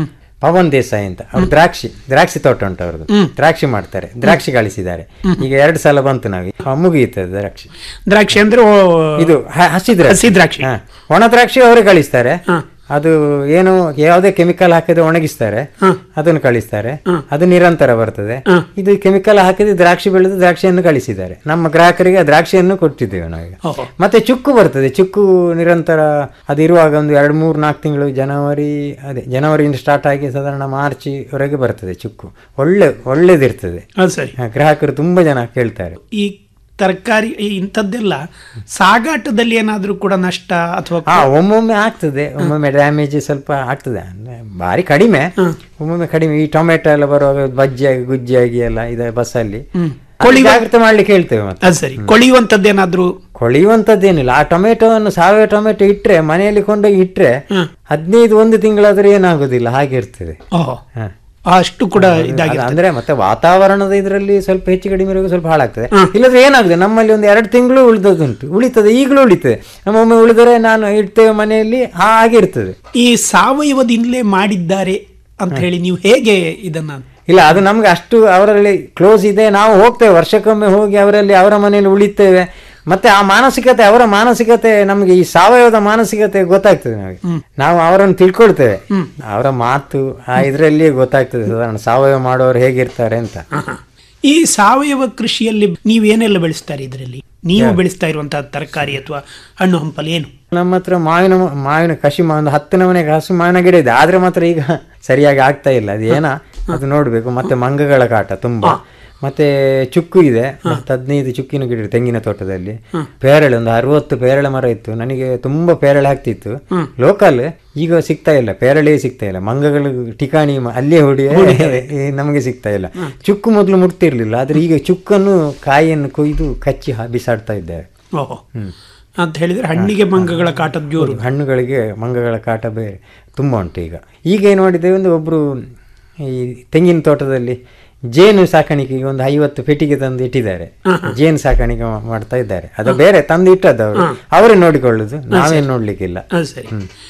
ಪವನ್ ದೇಸಾಯಿ ಅಂತ ಅವ್ರು ದ್ರಾಕ್ಷಿ ದ್ರಾಕ್ಷಿ ತೋಟ ಉಂಟು ಅವ್ರದ್ದು ದ್ರಾಕ್ಷಿ ಮಾಡ್ತಾರೆ ದ್ರಾಕ್ಷಿ ಗಳಿಸಿದ್ದಾರೆ ಈಗ ಎರಡು ಸಲ ಬಂತು ನಾವು ಆ, ಮುಗಿಯುತ್ತದೆ ದ್ರಾಕ್ಷಿ ದ್ರಾಕ್ಷಿ ಅಂದ್ರೆ ಓ, ಇದು ಹ- ಹಸಿ ದ್ರಾಕ್ಷಿ ಹಸಿ ದ್ರಾಕ್ಷಿ. ಹಾ. ಒಣ ದ್ರಾಕ್ಷಿ ಅವರೇ ಗಳಿಸ್ತಾರೆ ಹಾ. ಅದು ಏನು ಯಾವುದೇ ಕೆಮಿಕಲ್ ಹಾಕದೆ ಒಣಗಿಸ್ತಾರೆ ಅದನ್ನು ಕಳಿಸ್ತಾರೆ ಅದು ನಿರಂತರ ಬರ್ತದೆ ಇದು ಕೆಮಿಕಲ್ ಹಾಕಿದ್ರೆ ದ್ರಾಕ್ಷಿ ಬೆಳೆದು ದ್ರಾಕ್ಷಿಯನ್ನು ಕಳಿಸಿದ್ದಾರೆ ನಮ್ಮ ಗ್ರಾಹಕರಿಗೆ ಆ ದ್ರಾಕ್ಷಿಯನ್ನು ಕೊಟ್ಟಿದ್ದೇವೆ ನಾವೀಗ ಓಹೋ. ಮತ್ತೆ ಚುಕ್ಕು ಬರ್ತದೆ ಚುಕ್ಕು ನಿರಂತರ ಅದು ಇರುವಾಗ ಒಂದು ಎರಡು ಮೂರು ನಾಲ್ಕು ತಿಂಗಳು ಜನವರಿ ಅದೇ ಜನವರಿಯಿಂದ ಸ್ಟಾರ್ಟ್ ಆಗಿ ಸಾಧಾರಣ ಮಾರ್ಚ್ ವರೆಗೆ ಬರ್ತದೆ ಚುಕ್ಕು ಒಳ್ಳೆ ಒಳ್ಳೇದಿರ್ತದೆ ಅದು ಸರಿ ಹಾ, ಗ್ರಾಹಕರು ತುಂಬಾ ಜನ ಕೇಳ್ತಾರೆ ಈ ತರಕಾರಿ ಈ ಇಂಥದ್ದೆಲ್ಲ ಸಾಗಾಟದಲ್ಲಿ ಏನಾದ್ರೂ ಕೂಡ ನಷ್ಟ ಅಥವಾ ಹಾ ಒಮ್ಮೊಮ್ಮೆ ಆಗ್ತದೆ ಒಮ್ಮೊಮ್ಮೆ ಡ್ಯಾಮೇಜ್ ಸ್ವಲ್ಪ ಆಗ್ತದೆ ಅಂದ್ರೆ ಭಾರಿ ಕಡಿಮೆ ಒಮ್ಮೊಮ್ಮೆ ಕಡಿಮೆ ಈ ಟೊಮೆಟೊ ಎಲ್ಲ ಬರುವಾಗ ಬಜ್ಜಿಯಾಗಿ ಗುಜ್ಜಿಯಾಗಿ ಎಲ್ಲ ಇದೆ ಬಸ್ಸಲ್ಲಿ ಕೊಳಿ ಜಾಗ್ರತೆ ಮಾಡ್ಲಿಕ್ಕೆ ಹೇಳ್ತೇವೆ ಮತ್ತೆ ಅದು ಸರಿ ಕೊಳೆಯುವಂಥದ್ದೇನಾದ್ರೂ ಕೊಳೆಯುವಂತದ್ದೇನಿಲ್ಲ ಆ ಟೊಮೆಟೊವನ್ನು ಸಾವಯವ ಟೊಮೆಟೊ ಇಟ್ರೆ ಮನೆಯಲ್ಲಿ ಕೊಂಡೋಗಿ ಇಟ್ರೆ ಹದಿನೈದು ಒಂದು ತಿಂಗಳಾದ್ರೆ ಏನಾಗುದಿಲ್ಲ ಹಾಗೆ ಇರ್ತದೆ ಓಹೋ ಹ. ಅಷ್ಟು ಕೂಡ ಅಲ್ಲ, ಇದಾಗಿದೆ ಅಂದ್ರೆ ಮತ್ತೆ ವಾತಾವರಣದ ಇದರಲ್ಲಿ ಸ್ವಲ್ಪ ಹೆಚ್ಚು ಕಡಿಮೆ ಇರುವಾಗ ಸ್ವಲ್ಪ ಹಾಳಾಗ್ತದೆ ಇಲ್ಲದ್ರೆ ಏನಾಗುತ್ತೆ ನಮ್ಮಲ್ಲಿ ಒಂದು ಎರಡು ತಿಂಗಳು ಉಳಿದದುಂಟು ಉಳಿತದೆ ಈಗಲೂ ಉಳಿತದೆ ನಮ್ಮೊಮ್ಮೆ ಉಳಿದರೆ ನಾನು ಇಡ್ತೇವೆ ಮನೆಯಲ್ಲಿ ಹಾಗೆ ಇರ್ತದೆ ಈ ಸಾವಯವದಿಂದಲೇ ಮಾಡಿದ್ದಾರೆ ಅಂತ ಹೇಳಿ ನೀವು ಹೇಗೆ ಇದನ್ನ ಇಲ್ಲ ಅದು ನಮ್ಗೆ ಅಷ್ಟು ಅವರಲ್ಲಿ ಕ್ಲೋಸ್ ಇದೆ ನಾವು ಹೋಗ್ತೇವೆ ವರ್ಷಕ್ಕೊಮ್ಮೆ ಹೋಗಿ ಅವರಲ್ಲಿ ಅವರ ಮನೆಯಲ್ಲಿ ಉಳಿತೇವೆ ಮತ್ತೆ ಆ ಮಾನಸಿಕತೆ ಅವರ ಮಾನಸಿಕತೆ ನಮಗೆ ಈ ಸಾವಯವದ ಮಾನಸಿಕತೆ ಗೊತ್ತಾಗ್ತದೆ ನಮಗೆ ನಾವು ಅವರನ್ನು ತಿಳ್ಕೊಳ್ತೇವೆ ಅವರ ಮಾತು ಆ ಇದರಲ್ಲಿಯೇ ಗೊತ್ತಾಗ್ತದೆ ಸಾಧಾರಣ ಸಾವಯವ ಮಾಡೋರು ಹೇಗಿರ್ತಾರೆ ಅಂತ ಈ ಸಾವಯವ ಕೃಷಿಯಲ್ಲಿ ನೀವೇನೆಲ್ಲ ಬೆಳೆಸ್ತಾರೆ ಇದರಲ್ಲಿ ನೀವು ಬೆಳೆಸ್ತಾ ಇರುವಂತಹ ತರಕಾರಿ ಅಥವಾ ಹಣ್ಣು ಹಂಪಲು ಏನು ನಮ್ಮ ಹತ್ರ ಮಾವಿನ ಮಾವಿನ ಕಸಿ ಮಾ- ಒಂದು ಹತ್ತು ನಮನೆ ಕಸಿ ಮಾವಿನ ಗಿಡ ಇದೆ ಆದ್ರೆ ಮಾತ್ರ ಈಗ ಸರಿಯಾಗಿ ಆಗ್ತಾ ಇಲ್ಲ ಅದು ಏನ ಅದು ನೋಡ್ಬೇಕು ಮತ್ತೆ ಮಂಗಗಳ ಕಾಟ ತುಂಬಾ ಮತ್ತೆ ಚುಕ್ಕು ಇದೆ ಮತ್ತೆ ಹದಿನೈದು ಚುಕ್ಕಿನ ಗಿಡ ಇದೆ ತೆಂಗಿನ ತೋಟದಲ್ಲಿ ಪೇರಳೆ ಒಂದು ಅರವತ್ತು ಪೇರಳೆ ಮರ ಇತ್ತು ನನಗೆ ತುಂಬಾ ಪೇರಳೆ ಆಗ್ತಿತ್ತು ಲೋಕಲ್ ಈಗ ಸಿಗ್ತಾ ಇಲ್ಲ ಪೇರಳೆ ಸಿಗ್ತಾ ಇಲ್ಲ ಮಂಗಗಳು ಠಿಕಾಣಿ ಮ- ಅಲ್ಲೇ ಹೊಡಿ ನಮಗೆ ಸಿಗ್ತಾ ಇಲ್ಲ ಚುಕ್ಕು ಮೊದಲು ಮುಟ್ತಿರ್ಲಿಲ್ಲ ಆದ್ರೆ ಈಗ ಚುಕ್ಕನ್ನು ಕಾಯಿಯನ್ನು ಕೊಯ್ದು ಕಚ್ಚಿ ಹಾ- ಬಿಸಾಡ್ತಾ ಇದ್ದೇವೆ ಓಹೋ ಅಂತ ಹೇಳಿದ್ರೆ ಹಣ್ಣಿಗೆ ಮಂಗಗಳ ಕಾಟದ ಜೋರು ಹಣ್ಣುಗಳಿಗೆ ಮಂಗಗಳ ಕಾಟ ಬೇರೆ ತುಂಬ ಉಂಟು ಈಗ ಈಗ ಏನು ಮಾಡಿದ್ದೇವೆ ಒಂದು ಒಬ್ಬರು ಈ ತೆಂಗಿನ ತೋಟದಲ್ಲಿ ಜೇನು ಸಾಕಾಣಿಕೆಗೆ ಒಂದು ಐವತ್ತು ಪೆಟ್ಟಿಗೆ ತಂದು ಇಟ್ಟಿದ್ದಾರೆ ಜೇನು ಸಾಕಾಣಿಕೆ ಮಾ- ಮಾಡ್ತಾ ಇದ್ದಾರೆ ಅದು ಬೇರೆ ತಂದು ಇಟ್ಟದ್ದು ಅವರು ಅವರೇ ನೋಡಿಕೊಳ್ಳುದು ನಾವೇನು ನೋಡ್ಲಿಕ್ಕಿಲ್ಲ ಅದು ಸರಿ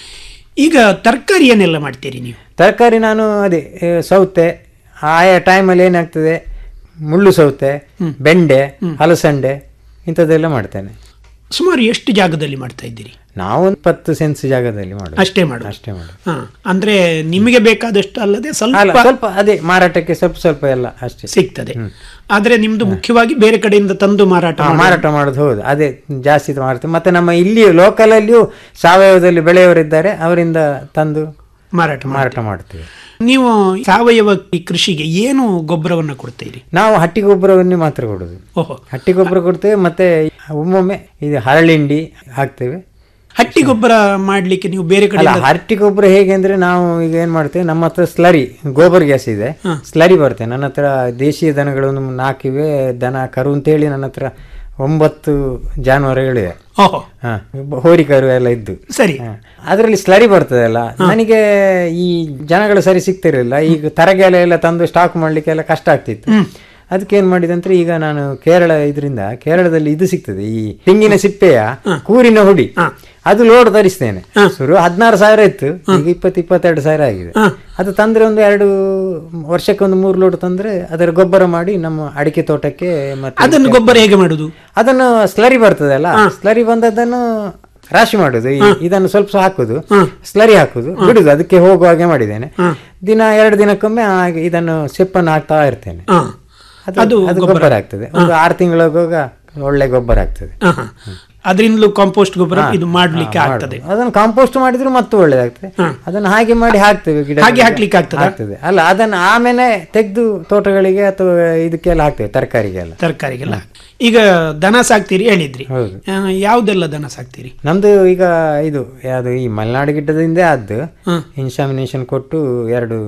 ಈಗ ತರಕಾರಿ ಏನೆಲ್ಲ ಮಾಡ್ತೀರಿ ನೀವು ತರಕಾರಿ ನಾನು ಅದೇ ಆ, ಸೌತೆ ಆಯಾ ಟೈಮಲ್ಲಿ ಏನಾಗ್ತದೆ ಮುಳ್ಳು ಸೌತೆ ಬೆಂಡೆ ಹಲಸಂಡೆ ಇಂಥದ್ದೆಲ್ಲ ಮಾಡ್ತೇನೆ ಸುಮಾರು ಎಷ್ಟು ಜಾಗದಲ್ಲಿ ಮಾಡ್ತಾ ಇದ್ದೀರಿ ನಾವು ಒಂದು ಇಪ್ಪತ್ತು ಸೆನ್ಸ್ ಜಾಗದಲ್ಲಿ ಮಾಡೋದು ಅಷ್ಟೇ ಮಾಡು ಅಷ್ಟೇ ಮಾಡೋದು ಹಾ ಅಂದ್ರೆ ನಿಮಗೆ ಬೇಕಾದಷ್ಟು ಅಲ್ಲದೆ ಅಲ್ಲ ಸ್ವಲ್ಪ ಸ್ವಲ್ಪ ಅದೇ ಮಾರಾಟಕ್ಕೆ ಸ್ವಲ್ಪ ಸ್ವಲ್ಪ ಎಲ್ಲ ಅಷ್ಟೇ ಸಿಗ್ತದೆ ಆದ್ರೆ ನಿಮ್ದು ಮುಖ್ಯವಾಗಿ ಬೇರೆ ಕಡೆಯಿಂದ ತಂದು ಮಾರಾಟ ಹಾ, ಮಾಡೋದು. ಮಾರಾಟ ಮಾಡೋದು ಹೌದು ಅದೇ ಜಾಸ್ತಿ ಮಾಡ್ತೇವೆ ಮತ್ತೆ ನಮ್ಮ ಇಲ್ಲಿ ಲೋಕಲಲ್ಲಿಯೂ ಸಾವಯವದಲ್ಲಿ ಬೆಳೆಯವರಿದ್ದಾರೆ ಅವರಿಂದ ತಂದು ಮಾರಾಟ ಮಾಡಿ ಮಾರಾಟ ಮಾಡ್ತೇವೆ ನೀವು ಸಾವಯವ ಈ ಕೃಷಿಗೆ ಏನು ಗೊಬ್ಬರವನ್ನ ಕೊಡ್ತೀರಿ ನಾವು ಹಟ್ಟಿ ಗೊಬ್ಬರವನ್ನೇ ಮಾತ್ರ ಕೊಡೋದು ಓಹೋ ಹಟ್ಟಿ ಗೊಬ್ಬರ ಕೊಡ್ತೇವೆ ಮತ್ತೆ ಒಮ್ಮೊಮ್ಮೆ ಇದು ಹರಳಿಂಡಿ ಹಾಕ್ತೇವೆ ಹಟ್ಟಿ ಗೊಬ್ಬರ ಮಾಡ್ಲಿಕ್ಕೆ ನೀವು ಬೇರೆ ಕಡೆ ಅಲ್ಲ ಹಟ್ಟಿ ಗೊಬ್ಬರ ಹೇಗೆ ಅಂದ್ರೆ ನಾವು ಈಗ ಏನ್ ಮಾಡ್ತೇವೆ ನಮ್ಮ ಹತ್ರ ಸ್ಲರಿ ಗೋಬರ್ ಗ್ಯಾಸ್ ಇದೆ ಸ್ಲರಿ ಬರ್ತೇವೆ ನನ್ನ ಹತ್ರ ದೇಶೀಯ ದನಗಳು ಒಂದು ನಾಲ್ಕಿವೆ ದನ ಕರು ಅಂತೇಳಿ ನನ್ನ ಹತ್ರ ಒಂಬತ್ತು ಜಾನುವಾರುಗಳಿವೆ ಓಹೋ ಹಾ ಹೋರಿಕರು ಎಲ್ಲ ಇದ್ದು ಸರಿ ಅದರಲ್ಲಿ ಸ್ಲರಿ ಬರ್ತದಲ್ಲ ನನಗೆ ಈ ಜನಗಳು ಸರಿ ಸಿಗ್ತಿರಲಿಲ್ಲ ಈಗ ತರಗೆಲೆ ಎಲ್ಲ ತಂದು ಸ್ಟಾಕ್ ಮಾಡ್ಲಿಕ್ಕೆ ಎಲ್ಲ ಕಷ್ಟ ಆಗ್ತಿತ್ತು ಅದಕ್ಕೆ ಏನ್ ಮಾಡಿದೆ ಅಂದ್ರೆ ಈಗ ನಾನು ಕೇರಳ ಇದರಿಂದ ಕೇರಳದಲ್ಲಿ ಇದು ಸಿಗ್ತದೆ ಈ ತೆಂಗಿನ ಸಿಪ್ಪೆಯ ಕೂರಿನ ಹುಡಿ ಅದು ಲೋಡ್ ತರಿಸ್ತೇನೆ ಶುರು ಹದಿನಾರು ಸಾವಿರ ಇತ್ತು ಈಗ ಇಪ್ಪತ್ತು ಇಪ್ಪತ್ತೆರಡು ಸಾವಿರ ಆಗಿದೆ ಅದು ತಂದ್ರೆ ಒಂದು ಎರಡು ವರ್ಷಕ್ಕೆ ಒಂದು ಮೂರು ಲೋಡ್ ತಂದ್ರೆ ಅದರ ಗೊಬ್ಬರ ಮಾಡಿ ನಮ್ಮ ಅಡಿಕೆ ತೋಟಕ್ಕೆ ಮತ್ತೆ ಅದನ್ನು ಗೊಬ್ಬರ ಹೇಗೆ ಮಾಡುದು ಅದನ್ನು ಸ್ಲರಿ ಬರ್ತದಲ್ಲ ಸ್ಲರಿ ಬಂದದ್ದನ್ನು ರಾಶಿ ಮಾಡುದು ಈ- ಇದನ್ನು ಸ್ವಲ್ಪ ಸ್ವಲ್ಪ ಹಾಕುದು ಸ್ಲರಿ ಹಾಕುದು ಬಿಡುದು ಅದಕ್ಕೆ ಹೋಗುವಾಗೆ ಮಾಡಿದ್ದೇನೆ ದಿನ ಎರಡು ದಿನಕ್ಕೊಮ್ಮೆ ಹಾಗೆ ಇದನ್ನು ಸೆಪ್ಪನ್ನು ಹಾಕ್ತಾ ಇರ್ತೇನೆ ಹಾ. ಅದು ಅದು ಗೊಬ್ಬರ ಆಗ್ತದೆ ಒಂದು ಆರು ತಿಂಗಳಾಗುವಾಗ ಒಳ್ಳೆ ಗೊಬ್ಬರ ಆಗ್ತದೆ ಆಹಾ. ಅದರಿಂದಲೂ ಕಾಂಪೋಸ್ಟ್ ಗೊಬ್ಬರ ಇದು ಮಾಡ್ಲಿಕ್ಕೆ ಹಾ, ಆಗ್ತದೆ ಮಾಡುದು. ಅದನ್ನು ಕಾಂಪೋಸ್ಟ್ ಮಾಡಿದ್ರು ಮತ್ತೆ ಒಳ್ಳೇದಾಗ್ತದೆ ಅದನ್ನು ಹಾಗೆ ಮಾಡಿ ಹಾಕ್ತೇವೆ ಗಿಡ ಹಾಗೆ ಹಾಕ್ಲಿಕ್ಕೆ ಆಗ್ತದಾ? ಆಗ್ತದೆ ಅಲ್ಲ ಅದನ್ನು ಆಮೇಲೆ ತೆಗೆದು ತೋಟಗಳಿಗೆ ಅಥವಾ ಇದಕ್ಕೆಲ್ಲ ಹಾಕ್ತೇವೆ ತರಕಾರಿಗೆಲ್ಲ ತರಕಾರಿಗೆಲ್ಲ ಈಗ ದನ ಸಾಕ್ತೀರಿ ಹೇಳಿದ್ರಿ ಹೌದು. ಆ, ಯಾವ್ದೆಲ್ಲ ದನ ಸಾಕ್ತೀರಿ ನಮ್ದು ಈಗ ಇದು ಯಾವುದು ಈ ಮಲೆನಾಡು ಗಿಡ್ಡದಿಂದ ಆದ್ದು ಇನ್ಸಾಮಿನೇಷನ್ ಕೊಟ್ಟು ಎರಡು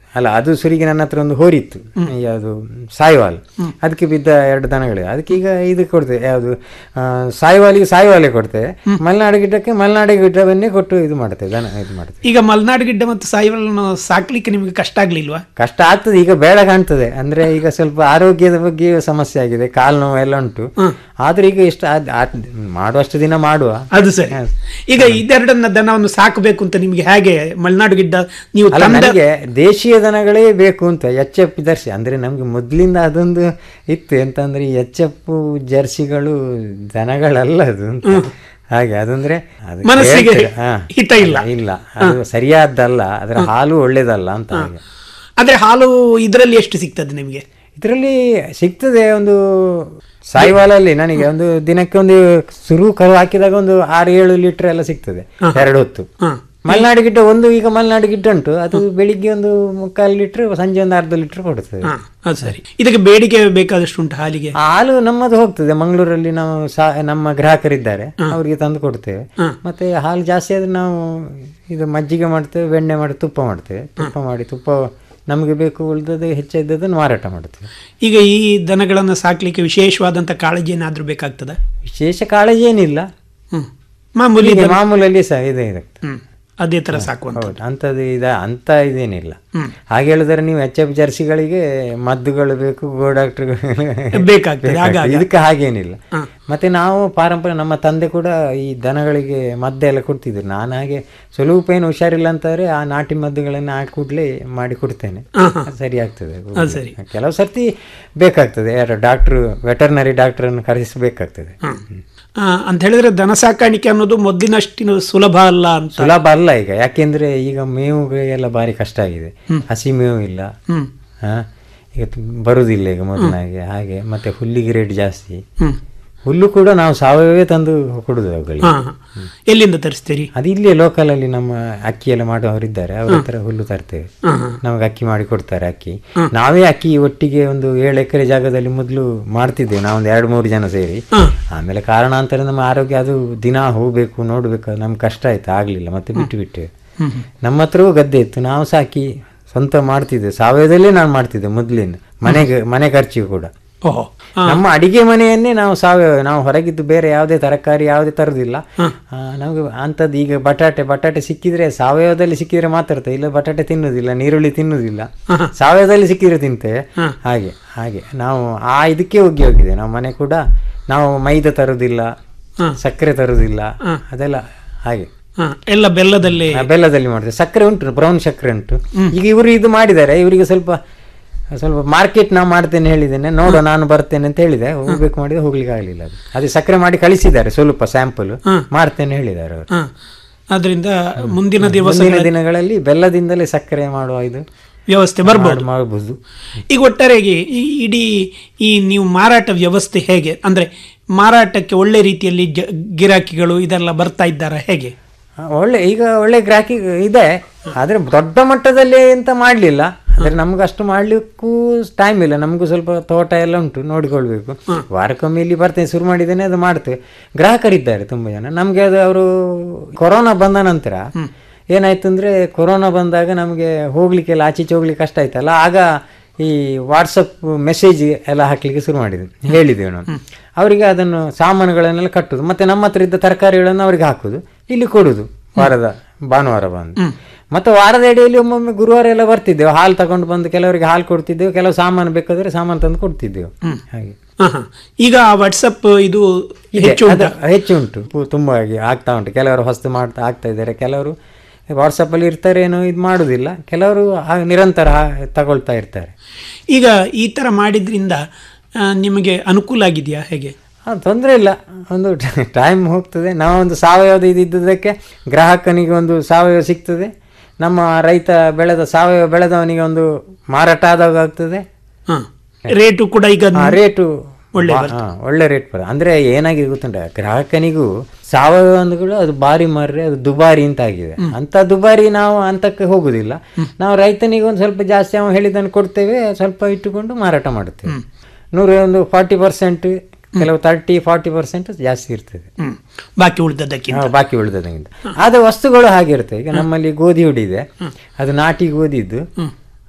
ಅಲ್ಲ ಅದು ಸುರಿಗೆ ನನ್ನ ಹತ್ರ ಒಂದು ಹೋರಿತ್ತು ಯಾವುದು ಸಾಯಿವಾಲ್ ಅದಕ್ಕೆ ಬಿದ್ದ ಎರಡು ದನಗಳು ಅದಕ್ಕೆ ಈಗ ಇದು ಕೊಡ್ತೇವೆ ಯಾವುದು ಆ, ಸಾಯಿವಾಲಿಗೆ ಸಾಯಿವಾಲೆ ಕೊಡ್ತೇವೆ ಮಲೆನಾಡು ಗಿಡ್ಡಕ್ಕೆ ಮಲೆನಾಡು ಗಿಡ್ಡವನ್ನೇ ಕೊಟ್ಟು ಇದು ಮಾಡ್ತೇವೆ ದನ ಇದು ಮಾಡ್ತೇವೆ ಈಗ ಮಲ್ನಾಡು ಗಿಡ್ಡ ಮತ್ತು ಸಾಯಿವಲನ್ನು ಸಾಕ್ಲಿಕ್ಕೆ ನಿಮಗೆ ಕಷ್ಟ ಆಗ್ಲಿಲ್ವಾ ಕಷ್ಟ ಆಗ್ತದೆ ಈಗ ಬೇಡ ಕಾಣ್ತದೆ ಅಂದ್ರೆ ಈಗ ಸ್ವಲ್ಪ ಆರೋಗ್ಯದ ಬಗ್ಗೆ ಸಮಸ್ಯೆ ಆಗಿದೆ ಕಾಲು ನೋವು ಎಲ್ಲ ಉಂಟು ಆದ್ರೆ ಈಗ ಇಷ್ಟ ಆದ್- ಆದ್- ಮಾಡುವಷ್ಟು ದಿನ ಮಾಡುವ ಅದು ಸರಿ ಈಗ ಇದೆರಡನ್ನ ದನವನ್ನು ಸಾಕಬೇಕು ಅಂತ ನಿಮಗೆ ಹೇಗೆ ಮಲೆನಾಡು ಗಿಡ್ಡ ನೀವು ಅಲ್ಲ ತಂದ ನನಗೆ ದೇಶೀಯ ದನಗಳೇ ಬೇಕು ಅಂತ ಎಚ್ ಎಫ್ ಜರ್ಸಿ ಅಂದ್ರೆ ನಮ್ಗೆ ಮೊದ್ಲಿಂದ ಅದೊಂದು ಇತ್ತು ಎಂತಂದ್ರೆ ಈ ಎಚ್ ಎಫ್ ಜರ್ಸಿಗಳು ದನಗಳಲ್ಲ ಅದು ಅಂತ. ಹಾಗೆ ಅದಂದ್ರೆ ಅದು ಮನಸ್ಸಿಗೆ ಕೇಳ್ತೇವೆ. ಹಾ. ಹಿತ ಇಲ್ಲ. ಇಲ್ಲ ಅದು ಸರಿಯಾದ್ದಲ್ಲ ಅದರ ಹಾಲು ಒಳ್ಳೇದಲ್ಲ ಅಂತ ಹಾಗೆ ಆದ್ರೆ ಹಾಲು ಇದರಲ್ಲಿ ಎಷ್ಟು ಸಿಗ್ತದೆ ನಿಮಗೆ ಇದರಲ್ಲಿ ಸಿಗ್ತದೆ ಒಂದು ಸಾಯಿವಾಲಲ್ಲಿ ನನಗೆ ಒಂದು ದಿನಕ್ಕೆ ಒಂದು ಸುರು ಕರು ಹಾಕಿದಾಗ ಒಂದು ಆರು ಏಳು ಲೀಟರ್ ಎಲ್ಲ ಸಿಗ್ತದೆ ಎರಡು ಹೊತ್ತು ಮಲೆನಾಡು ಗಿಡ್ಡ ಒಂದು ಈಗ ಮಲೆನಾಡು ಗಿಡ್ಡ ಉಂಟು ಅದು ಬೆಳಿಗ್ಗೆ ಒಂದು ಮುಕ್ಕಾಲು ಲೀಟರ್ ಸಂಜೆ ಒಂದು ಅರ್ಧ ಲೀಟರ್ ಕೊಡ್ತದೆ ಹಾ ಅದು ಸರಿ ಇದಕ್ಕೆ ಬೇಡಿಕೆ ಬೇಕಾದಷ್ಟು ಉಂಟು ಹಾಲಿಗೆ ಆ ಹಾಲು ನಮ್ಮದು ಹೋಗ್ತದೆ ಮಂಗಳೂರಲ್ಲಿ ನಾವು ಸಾ- ನಮ್ಮ ಗ್ರಾಹಕರಿದ್ದಾರೆ ಅವರಿಗೆ ತಂದು ಕೊಡ್ತೇವೆ ಮತ್ತೆ ಹಾಲು ಜಾಸ್ತಿ ಆದ್ರೆ ನಾವು ಇದು ಮಜ್ಜಿಗೆ ಮಾಡ್ತೇವೆ ಬೆಣ್ಣೆ ಮಾಡಿ ತುಪ್ಪ ಮಾಡ್ತೇವೆ ತುಪ್ಪ ಮಾಡಿ ತುಪ್ಪ ನಮಗೆ ಬೇಕು ಉಳಿದದ್ದು ಹೆಚ್ಚಿದ್ದದನ್ನು ಮಾರಾಟ ಮಾಡ್ತೇವೆ ಈಗ ಈ ದನಗಳನ್ನು ಸಾಕ್ಲಿಕ್ಕೆ ವಿಶೇಷವಾದಂತ ಕಾಳಜಿ ಏನಾದ್ರೂ ಬೇಕಾಗ್ತದ ವಿಶೇಷ ಕಾಳಜಿ ಏನಿಲ್ಲ ಹ್ಮ್ ಮಾಮೂಲಿ ಹೀಗೆ ದನ- ಮಾಮೂಲಲ್ಲಿ ಸಹ ಇದೆ ಇರುತ್ತೆ ಹ್ಮ್ ಅದೇ ತರ ಸಾಕುವಂತ ಹೌದು ಅಂಥದ್ದು ಇದ ಅಂತ ಇದೇನಿಲ್ಲ ಹಾಗೆ ಹೇಳಿದ್ರೆ ನೀವು ಎಚ್ ಎಫ್ ಜರ್ಸಿಗಳಿಗೆ ಮದ್ದುಗಳು ಬೇಕು ಗೋ ಡಾಕ್ಟರ್ ಬೇಕಾಗ್ತದೆ, ಆಗಾಗ. ಇದಕ್ಕೆ ಹಾಗೇನಿಲ್ಲ ಮತ್ತೆ ನಾವು ಪಾರಂಪರ್ಯ ನಮ್ಮ ತಂದೆ ಕೂಡ ಈ ದನಗಳಿಗೆ ಮದ್ದೆಲ್ಲ ಕೊಡ್ತಿದ್ರು ನಾನು ಹಾಗೆ ಸ್ವಲ್ಪ ಏನು ಹುಷಾರಿಲ್ಲ ಅಂತಾರೆ ಆ ನಾಟಿ ಮದ್ದುಗಳನ್ನು ಹಾಕಿ ಕೂಡಲೇ ಮಾಡಿ ಕೊಡ್ತೇನೆ ಅದು ಸರಿ ಆಗ್ತದೆ ಅದು ಸರಿ. ಕೆಲವು ಸರ್ತಿ ಬೇಕಾಗ್ತದೆ ಯಾರು ಡಾಕ್ಟ್ರು ವೆಟರ್ನರಿ ಡಾಕ್ಟರನ್ನು ಕರೆಸಬೇಕಾಗ್ತದೆ ಆ, ಅಂತ ಹೇಳಿದ್ರೆ ದನ ಸಾಕಾಣಿಕೆ ಅನ್ನೋದು ಮೊದಲಿನಷ್ಟಿನ ಸುಲಭ ಅಲ್ಲ ಅಂತ ಸುಲಭ ಅಲ್ಲ ಈಗ ಯಾಕೆಂದ್ರೆ ಈಗ ಮೇವುಗಳಿಗೆಲ್ಲ ಭಾರಿ ಕಷ್ಟ ಆಗಿದೆ ಹಸಿ ಮೇವು ಇಲ್ಲ ಹ್ಮ್ ಹಾ ಈಗ ತು- ಬರುದಿಲ್ಲ ಈಗ ಮೊದಲಾಗೆ ಹಾಗೆ ಮತ್ತೆ ಹುಲ್ಲಿಗೆ ರೇಟ್ ಜಾಸ್ತಿ ಹ್ಮ್ ಹುಲ್ಲು ಕೂಡ ನಾವು ಸಾವಯವೇ ತಂದು ಕೊಡುದು ಅವುಗಳಿಗೆ ಹಾ ಹಾ. ಎಲ್ಲಿಂದ ತರಿಸ್ತೀರಿ ಅದು ಇಲ್ಲೇ ಲೋಕಲ್ ಅಲ್ಲಿ ನಮ್ಮ ಅಕ್ಕಿ ಎಲ್ಲ ಮಾಡುವವರಿದ್ದಾರೆ ಅವ್ರ ಹತ್ರ ಹುಲ್ಲು ತರ್ತೇವೆ ನಮಗೆ ಅಕ್ಕಿ ಮಾಡಿ ಕೊಡ್ತಾರೆ ಅಕ್ಕಿ ನಾವೇ ಅಕ್ಕಿ ಒಟ್ಟಿಗೆ ಒಂದು ಏಳು ಎಕರೆ ಜಾಗದಲ್ಲಿ ಮೊದಲು ಮಾಡ್ತಿದ್ದೇವೆ ನಾವೊಂದು ಎರಡು ಮೂರು ಜನ ಸೇರಿ ಆಮೇಲೆ ಕಾರಣಾಂತರ ನಮ್ಮ ಆರೋಗ್ಯ ಅದು ದಿನ ಹೋಗ್ಬೇಕು ನೋಡ್ಬೇಕು ಅದು ನಮ್ಗೆ ಕಷ್ಟ ಆಯ್ತು ಆಗ್ಲಿಲ್ಲ ಮತ್ತೆ ಬಿಟ್ಟು ಬಿಟ್ಟೆ ನಮ್ಮ ಹತ್ರವೂ ಗದ್ದೆ ಇತ್ತು ನಾವು ಸಾಕಿ ಸ್ವಂತ ಮಾಡ್ತಿದ್ದೆ ಸಾವಯವದಲ್ಲೇ ನಾನು ಮಾಡ್ತಿದ್ದೆ ಮೊದಲಿಂದ ಮನೆಗೆ ಮನೆ ಖರ್ಚಿಗೆ ಕೂಡ ಓಹೋ ನಮ್ಮ ಅಡಿಗೆ ಮನೆಯನ್ನೇ ನಾವು ಸಾವಯವ ನಾವು ಹೊರಗಿದ್ದು ಬೇರೆ ಯಾವುದೇ ತರಕಾರಿ ಯಾವುದೇ ತರುದಿಲ್ಲ ಆ, ನಮ್ಗೆ ಅಂಥದ್ದು ಈಗ ಬಟಾಟೆ ಬಟಾಟೆ ಸಿಕ್ಕಿದ್ರೆ ಸಾವಯವದಲ್ಲಿ ಸಿಕ್ಕಿದ್ರೆ ಮಾತಾಡ್ತೇವೆ ಇಲ್ಲ ಬಟಾಟೆ ತಿನ್ನುದಿಲ್ಲ ನೀರುಳ್ಳಿ ತಿನ್ನುದಿಲ್ಲ ಸಾವಯವದಲ್ಲಿ ಸಿಕ್ಕಿದ್ರೆ ತಿಂತೇವೆ ಹಾಗೆ ಹಾಗೆ ನಾವು ಆ ಇದಕ್ಕೆ ಹೋಗಿ ಹೋಗಿದೆ ನಾವು ಮನೆ ಕೂಡ ನಾವು ಮೈದಾ ತರುದಿಲ್ಲ ಸಕ್ಕರೆ ತರುದಿಲ್ಲ ಅದೆಲ್ಲ ಹಾಗೆ ಹಾ, ಎಲ್ಲ ಬೆಲ್ಲದಲ್ಲಿ ಆ, ಬೆಲ್ಲದಲ್ಲಿ ಮಾಡ್ತೇವೆ ಸಕ್ಕರೆ ಉಂಟು ಬ್ರೌನ್ ಸಕ್ಕರೆ ಉಂಟು ಈಗ ಇವರು ಇದು ಮಾಡಿದ್ದಾರೆ ಇವರಿಗೆ ಸ್ವಲ್ಪ ಸ್ವಲ್ಪ ಮಾರ್ಕೆಟ್ ನಾವು ಮಾಡ್ತೇನೆ ಹೇಳಿದ್ದೇನೆ ನೋಡುವ ನಾನು ಬರ್ತೇನೆ ಅಂತ ಹೇಳಿದೆ ಹೋಗ್ಬೇಕು ಮಾಡಿದ್ರೆ ಹೋಗ್ಲಿಕ್ಕೆ ಆಗಲಿಲ್ಲ ಅದು ಅದೇ ಸಕ್ಕರೆ ಮಾಡಿ ಕಳಿಸಿದ್ದಾರೆ ಸ್ವಲ್ಪ ಸ್ಯಾಂಪಲ್ ಮಾಡ್ತೇನೆ ಹೇಳಿದ್ದಾರೆ ಅವರು ಹಾ. ಆದ್ರಿಂದ ಮುಂದಿನ ದಿವಸ ಮುಂದಿನ ದಿನಗಳಲ್ಲಿ ಬೆಲ್ಲದಿಂದಲೇ ಸಕ್ಕರೆ ಮಾಡುವ ಇದು ವ್ಯವಸ್ಥೆ ಬರ್ಬೋದು ಮಾಡ್- ಮಾಡಬಹುದು ಈಗ ಒಟ್ಟಾರೆಯಾಗಿ ಈ ಇಡೀ ಈ ನೀವು ಮಾರಾಟ ವ್ಯವಸ್ಥೆ ಹೇಗೆ ಅಂದ್ರೆ ಮಾರಾಟಕ್ಕೆ ಒಳ್ಳೆ ರೀತಿಯಲ್ಲಿ ಜ- ಗಿರಾಕಿಗಳು ಇದೆಲ್ಲ ಬರ್ತಾ ಇದ್ದಾರಾ ಹೇಗೆ ಆ, ಒಳ್ಳೆ ಈಗ ಒಳ್ಳೆ ಗ್ರಾಹಕಿ ಇದೆ ಆದ್ರೆ ದೊಡ್ಡ ಮಟ್ಟದಲ್ಲಿ ಅಂತ ಮಾಡ್ಲಿಲ್ಲ ಆದ್ರೆ ನಮ್ಗೆ ಅಷ್ಟು ಮಾಡ್ಲಿಕ್ಕೂ ಟೈಮ್ ಇಲ್ಲ ನಮಗೂ ಸ್ವಲ್ಪ ತೋಟ ಎಲ್ಲ ಉಂಟು ನೋಡಿಕೊಳ್ಬೇಕು ವಾರಕ್ಕೊಮ್ಮೆ ಇಲ್ಲಿ ಬರ್ತೇನೆ ಶುರು ಮಾಡಿದ್ದೇನೆ ಅದು ಮಾಡ್ತೇವೆ ಗ್ರಾಹಕರಿದ್ದಾರೆ ತುಂಬಾ ಜನ ನಮ್ಗೆ ಅದು ಅವರು ಕೊರೋನಾ ಬಂದ ನಂತರ ಏನಾಯ್ತು ಅಂದ್ರೆ ಕೊರೋನಾ ಬಂದಾಗ ನಮಗೆ ಹೋಗ್ಲಿಕ್ಕೆಲ್ಲ ಆಚೀಚೆ ಹೋಗ್ಲಿಕ್ಕೆ ಕಷ್ಟ ಆಯ್ತಲ್ಲ ಆಗ ಈ ವಾಟ್ಸಪ್ ಮೆಸೇಜ್ ಎಲ್ಲ ಹಾಕ್ಲಿಕ್ಕೆ ಶುರು ಮಾಡಿದ್ವಿ ಹೇಳಿದ್ದೇವೆ ನಾವು ಅವರಿಗೆ ಅದನ್ನು ಸಾಮಾನುಗಳನ್ನೆಲ್ಲ ಕಟ್ಟುದು ಮತ್ತೆ ನಮ್ಮ ಹತ್ರ ಇದ್ದ ತರಕಾರಿಗಳನ್ನು ಅವರಿಗೆ ಹಾಕುದು ಇಲ್ಲಿ ಕೊಡುದು ವಾರದ ಭಾನುವಾರ ಬಂದು ಮತ್ತೆ ವಾರದ ಅಡಿಯಲ್ಲಿ ಒಮ್ಮೊಮ್ಮೆ ಗುರುವಾರ ಎಲ್ಲ ಬರ್ತಿದ್ದೆವು ಹಾಲು ತಗೊಂಡು ಬಂದು ಕೆಲವರಿಗೆ ಹಾಲು ಕೊಡ್ತಿದ್ದೆವು ಕೆಲವು ಸಾಮಾನು ಬೇಕಾದ್ರೆ ಸಾಮಾನು ತಂದು ಕೊಡ್ತಿದ್ದೆವು ಹಾಗೆ ಹಾ, ಹಾ. ಈಗ ವಾಟ್ಸಪ್ ಇದು ಇದೆ, ಹೆಚ್ಚು ಅದು ಉಂಟಾ? ಹೆಚ್ಚು ಉಂಟು ಪು- ತುಂಬಾ ಆಗಿ ಆಗ್ತಾ ಉಂಟು ಕೆಲವರು ಹೊಸ್ತು ಮಾಡ್ತಾ ಆಗ್ತಾ ಇದ್ದಾರೆ ಕೆಲವರು ವಾಟ್ಸಪ್ಪಲ್ಲಿ ಇರ್ತಾರೆ ಏನೋ ಇದು ಮಾಡುದಿಲ್ಲ ಕೆಲವರು ಆ- ನಿರಂತರ ಆ- ತಗೊಳ್ತಾ ಇರ್ತಾರೆ ಈಗ ಈ ತರ ಮಾಡಿದ್ರಿಂದ ಆ, ನಿಮಗೆ ಅನುಕೂಲ ಆಗಿದೆಯಾ ಹೇಗೆ ತೊಂದರೆ ಇಲ್ಲ ಒಂದು ಟೈಮ್ ಹೋಗ್ತದೆ ನಾವೊಂದು ಸಾವಯವದ ಇದ್ದಿದ್ದಕ್ಕೆ ಗ್ರಾಹಕನಿಗೆ ಒಂದು ಸಾವಯವ ಸಿಗ್ತದೆ ನಮ್ಮ ರೈತ ಬೆಳೆದ ಸಾವಯವ ಬೆಳೆದವನಿಗೆ ಒಂದು ಮಾರಾಟ ಆದಾಗ ಆಗ್ತದೆ ಹಾ ರೇಟು ಕೂಡ ಈಗ ಆ ರೇಟು ಒಳ್ಳೆ ಬಾ- ಹಾ, ಒಳ್ಳೆ ರೇಟ್ ಬರ ಅಂದ್ರೆ ಏನಾಗಿದೆ ಗೊತ್ತುಂಟ ಗ್ರಾಹಕನಿಗೂ ಸಾವಯವ ಅಂದ್ಗಳು ಅದು ಬಾರಿ ಮಾರ್ರೆ ಅದು ದುಬಾರಿ ಅಂತ ಆಗಿದೆ ಅಂತ ದುಬಾರಿ ನಾವು ಅಂತಕ್ಕೆ ಹೋಗುದಿಲ್ಲ ನಾವು ರೈತನಿಗೆ ಒಂದು ಸ್ವಲ್ಪ ಜಾಸ್ತಿ ಅವ ಹೇಳಿದ್ದನ್ನು ಕೊಡ್ತೇವೆ ಸ್ವಲ್ಪ ಇಟ್ಟುಕೊಂಡು ಮಾರಾಟ ಮಾಡುತ್ತೇವೆ ನೂರ ಒಂದು ಫಾರ್ಟಿ ಪರ್ಸೆಂಟ್ ಕೆಲವು ತರ್ಟಿ ಫಾರ್ಟಿ ಪರ್ಸೆಂಟ್ ಜಾಸ್ತಿ ಇರ್ತದೆ ಹ್ಮ್. ಬಾಕಿ ಉಳಿದದ್ದಕ್ಕೆ ಹಾ, ಬಾಕಿ ಉಳಿದದಕ್ಕಿಂತ ಆದ ವಸ್ತುಗಳು ಹಾಗೆ ಇರ್ತವೆ ಈಗ ನಮ್ಮಲ್ಲಿ ಗೋಧಿ ಹುಡಿ ಇದೆ ಅದು ನಾಟಿ ಗೋಧಿದ್ದು